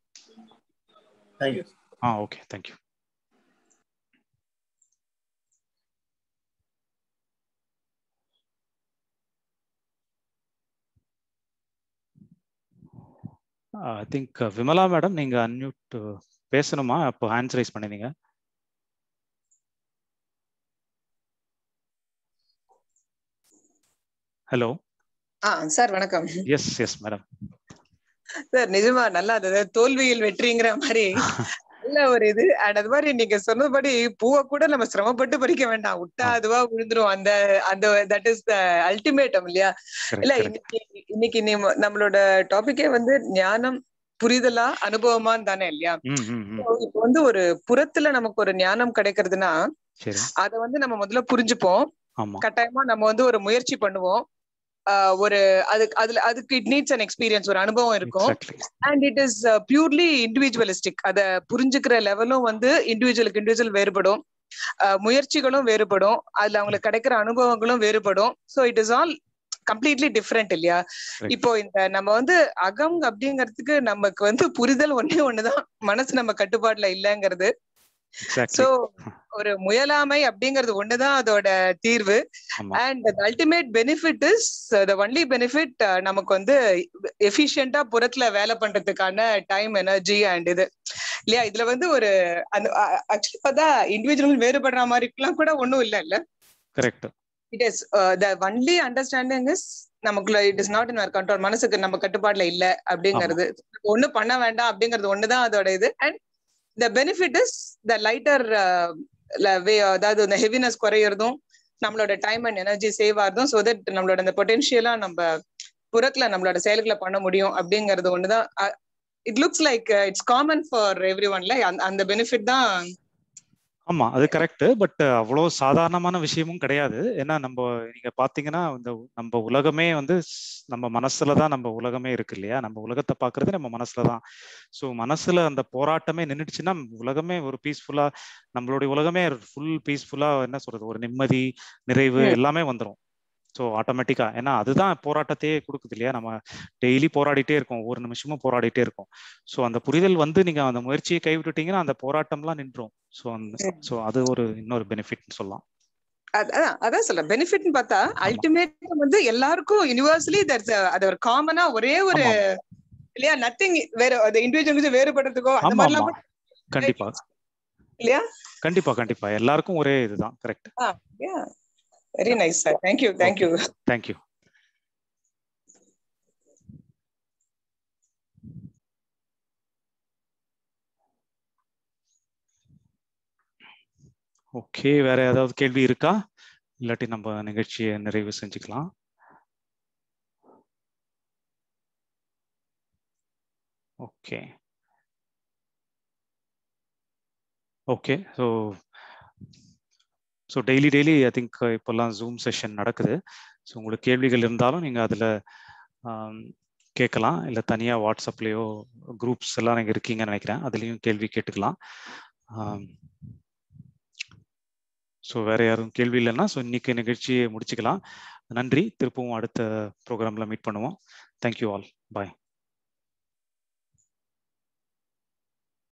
தேங்க்யூ ஆ okay thank you I think Vimala madam நீங்க அன்மியூட் பேசணுமா அப்போ ஹேண்ட்ஸ் ரைஸ் பண்ணிருந்தீங்க ஹலோ ஆ சார் வணக்கம் எஸ் எஸ் மேடம் சார் நிஜமா நல்லா இருந்தது தோல்வியில் வெற்றிங்கிற மாதிரி நல்ல ஒரு இது அண்ட் அது மாதிரி நீங்க சொன்னபடி பூவை கூட நம்ம சிரமப்பட்டு பறிக்க வேண்டாம் விட்டா அதுவா விழுந்துரும் அந்த அந்த தட் இஸ் த அல்டிமேட்டம் இல்லையா இல்ல இன்னைக்கு இன்னைக்கு நம்மளோட டாபிக்கே வந்து ஞானம் புரிதலா அனுபவமான்னு தானே இல்லையா இப்ப வந்து ஒரு புறத்துல நமக்கு ஒரு ஞானம் கிடைக்கிறதுனா அத வந்து நம்ம முதல்ல புரிஞ்சுப்போம் கட்டாயமா நம்ம வந்து ஒரு முயற்சி பண்ணுவோம் ஒரு அதுக்கு அதுல அதுக்கு இட் நீட்ஸ் அன் எக்ஸ்பீரியன்ஸ் ஒரு அனுபவம் இருக்கும் and it is purely individualistic அத புரிஞ்சுக்கிற லெவலும் வந்து இண்டிவிஜுவலுக்கு இண்டிவிஜுவல் வேறுபடும் முயற்சிகளும் வேறுபடும் அதுல அவங்களுக்கு கிடைக்கிற அனுபவங்களும் வேறுபடும் so it is all completely different இல்லையா இப்போ இந்த நம்ம வந்து அகம் அப்படிங்கிறதுக்கு நமக்கு வந்து புரிதல் ஒன்னே ஒண்ணுதான் மனசு நம்ம கட்டுப்பாட்டுல இல்லைங்கிறது சோ ஒரு முயலாமை அப்படிங்கிறது ஒண்ணுதான் அதோட தீர்வு and ultimate benefit is the only benefit நமக்கு வந்து எஃபிஷியண்டா புறத்துல வேலை பண்றதுக்கான டைம் எனர்ஜி அண்ட் இது இல்லையா இதுல வந்து ஒரு அந்த ஆக்சுவலி பார்த்தா இண்டிவிஜுவல் வேறுபடுற மாதிரிலாம் கூட ஒண்ணும் இல்ல இல்ல correct it is the only understanding is நமக்குள்ள it is not in our control மனசுக்கு நம்ம கட்டுப்பாடுல இல்ல அப்படிங்கிறது ஒண்ணு பண்ண வேண்டாம் அப்படிங்கிறது ஒண்ணுதான் அதோட இது and the benefit is the lighter way அதாவது இந்த ஹெவினஸ் குறையறதும் நம்மளோட டைம் அண்ட் எனர்ஜி சேவ் ஆகிறதும் ஸோ தட் நம்மளோட அந்த பொட்டென்ஷியலா நம்ம புறத்துல நம்மளோட செயல்களை பண்ண முடியும் அப்படிங்கிறது ஒண்ணுதான் it looks like it's common for every ஒன்ல அந்த பெனிஃபிட் தான் ஆமா அது கரெக்ட் பட் அவ்வளோ சாதாரணமான விஷயமும் கிடையாது ஏன்னா நம்ம நீங்க பாத்தீங்கன்னா இந்த நம்ம உலகமே வந்து நம்ம மனசுல தான் நம்ம உலகமே இருக்கு இல்லையா நம்ம உலகத்தை பாக்குறது நம்ம மனசுல தான் ஸோ மனசுல அந்த போராட்டமே நின்றுச்சுன்னா உலகமே ஒரு பீஸ்ஃபுல்லா நம்மளுடைய உலகமே ஃபுல் பீஸ்ஃபுல்லா என்ன சொல்றது ஒரு நிம்மதி நிறைவு எல்லாமே வந்துடும் ஸோ ஆட்டோமேட்டிக்கா ஏன்னா அதுதான் போராட்டத்தையே கொடுக்குது இல்லையா நம்ம டெய்லி போராடிட்டே இருக்கோம் ஒவ்வொரு நிமிஷமும் போராடிட்டே இருக்கோம் ஸோ அந்த புரிதல் வந்து நீங்க அந்த முயற்சியை கைவிட்டுட்டீங்கன்னா அந்த போராட்டம்லாம் நின்றும் ஸோ அந்த ஸோ அது ஒரு இன்னொரு பெனிஃபிட்னு சொல்லலாம் அதான் அதான் சொல்ல பெனிஃபிட்னு பார்த்தா அல்டிமேட் வந்து எல்லாருக்கும் யூனிவர்சலி தட்ஸ் அது ஒரு காமனா ஒரே ஒரு இல்லையா நத்திங் வேற அது இண்டிவிஜுவல் வேறுபடுறதுக்கோ அந்த மாதிரிலாம் கண்டிப்பா இல்லையா கண்டிப்பா கண்டிப்பா எல்லாருக்கும் ஒரே இதுதான் correct very nice sir thank you thank you thank you okay வேற ஏதாவது கேள்வி இருக்கா இல்லாட்டி நம்ம நிகழ்ச்சியை நிறைவு செஞ்சுக்கலாம் okay okay so so daily daily I think இப்போல்லாம் ஜூம் செஷன் நடக்குது ஸோ உங்களுக்கு கேள்விகள் இருந்தாலும் நீங்கள் அதில் கேட்கலாம் இல்லை தனியாக வாட்ஸ்அப்லேயோ குரூப்ஸ் எல்லாம் நீங்கள் இருக்கீங்கன்னு நினைக்கிறேன் அதுலேயும் கேள்வி கேட்டுக்கலாம் ஸோ வேற யாரும் கேள்வி இல்லைன்னா ஸோ இன்னைக்கு நிகழ்ச்சியை முடிச்சுக்கலாம் நன்றி திருப்பவும் அடுத்த ப்ரோக்ராமில் மீட் பண்ணுவோம் தேங்க்யூ ஆல் பாய்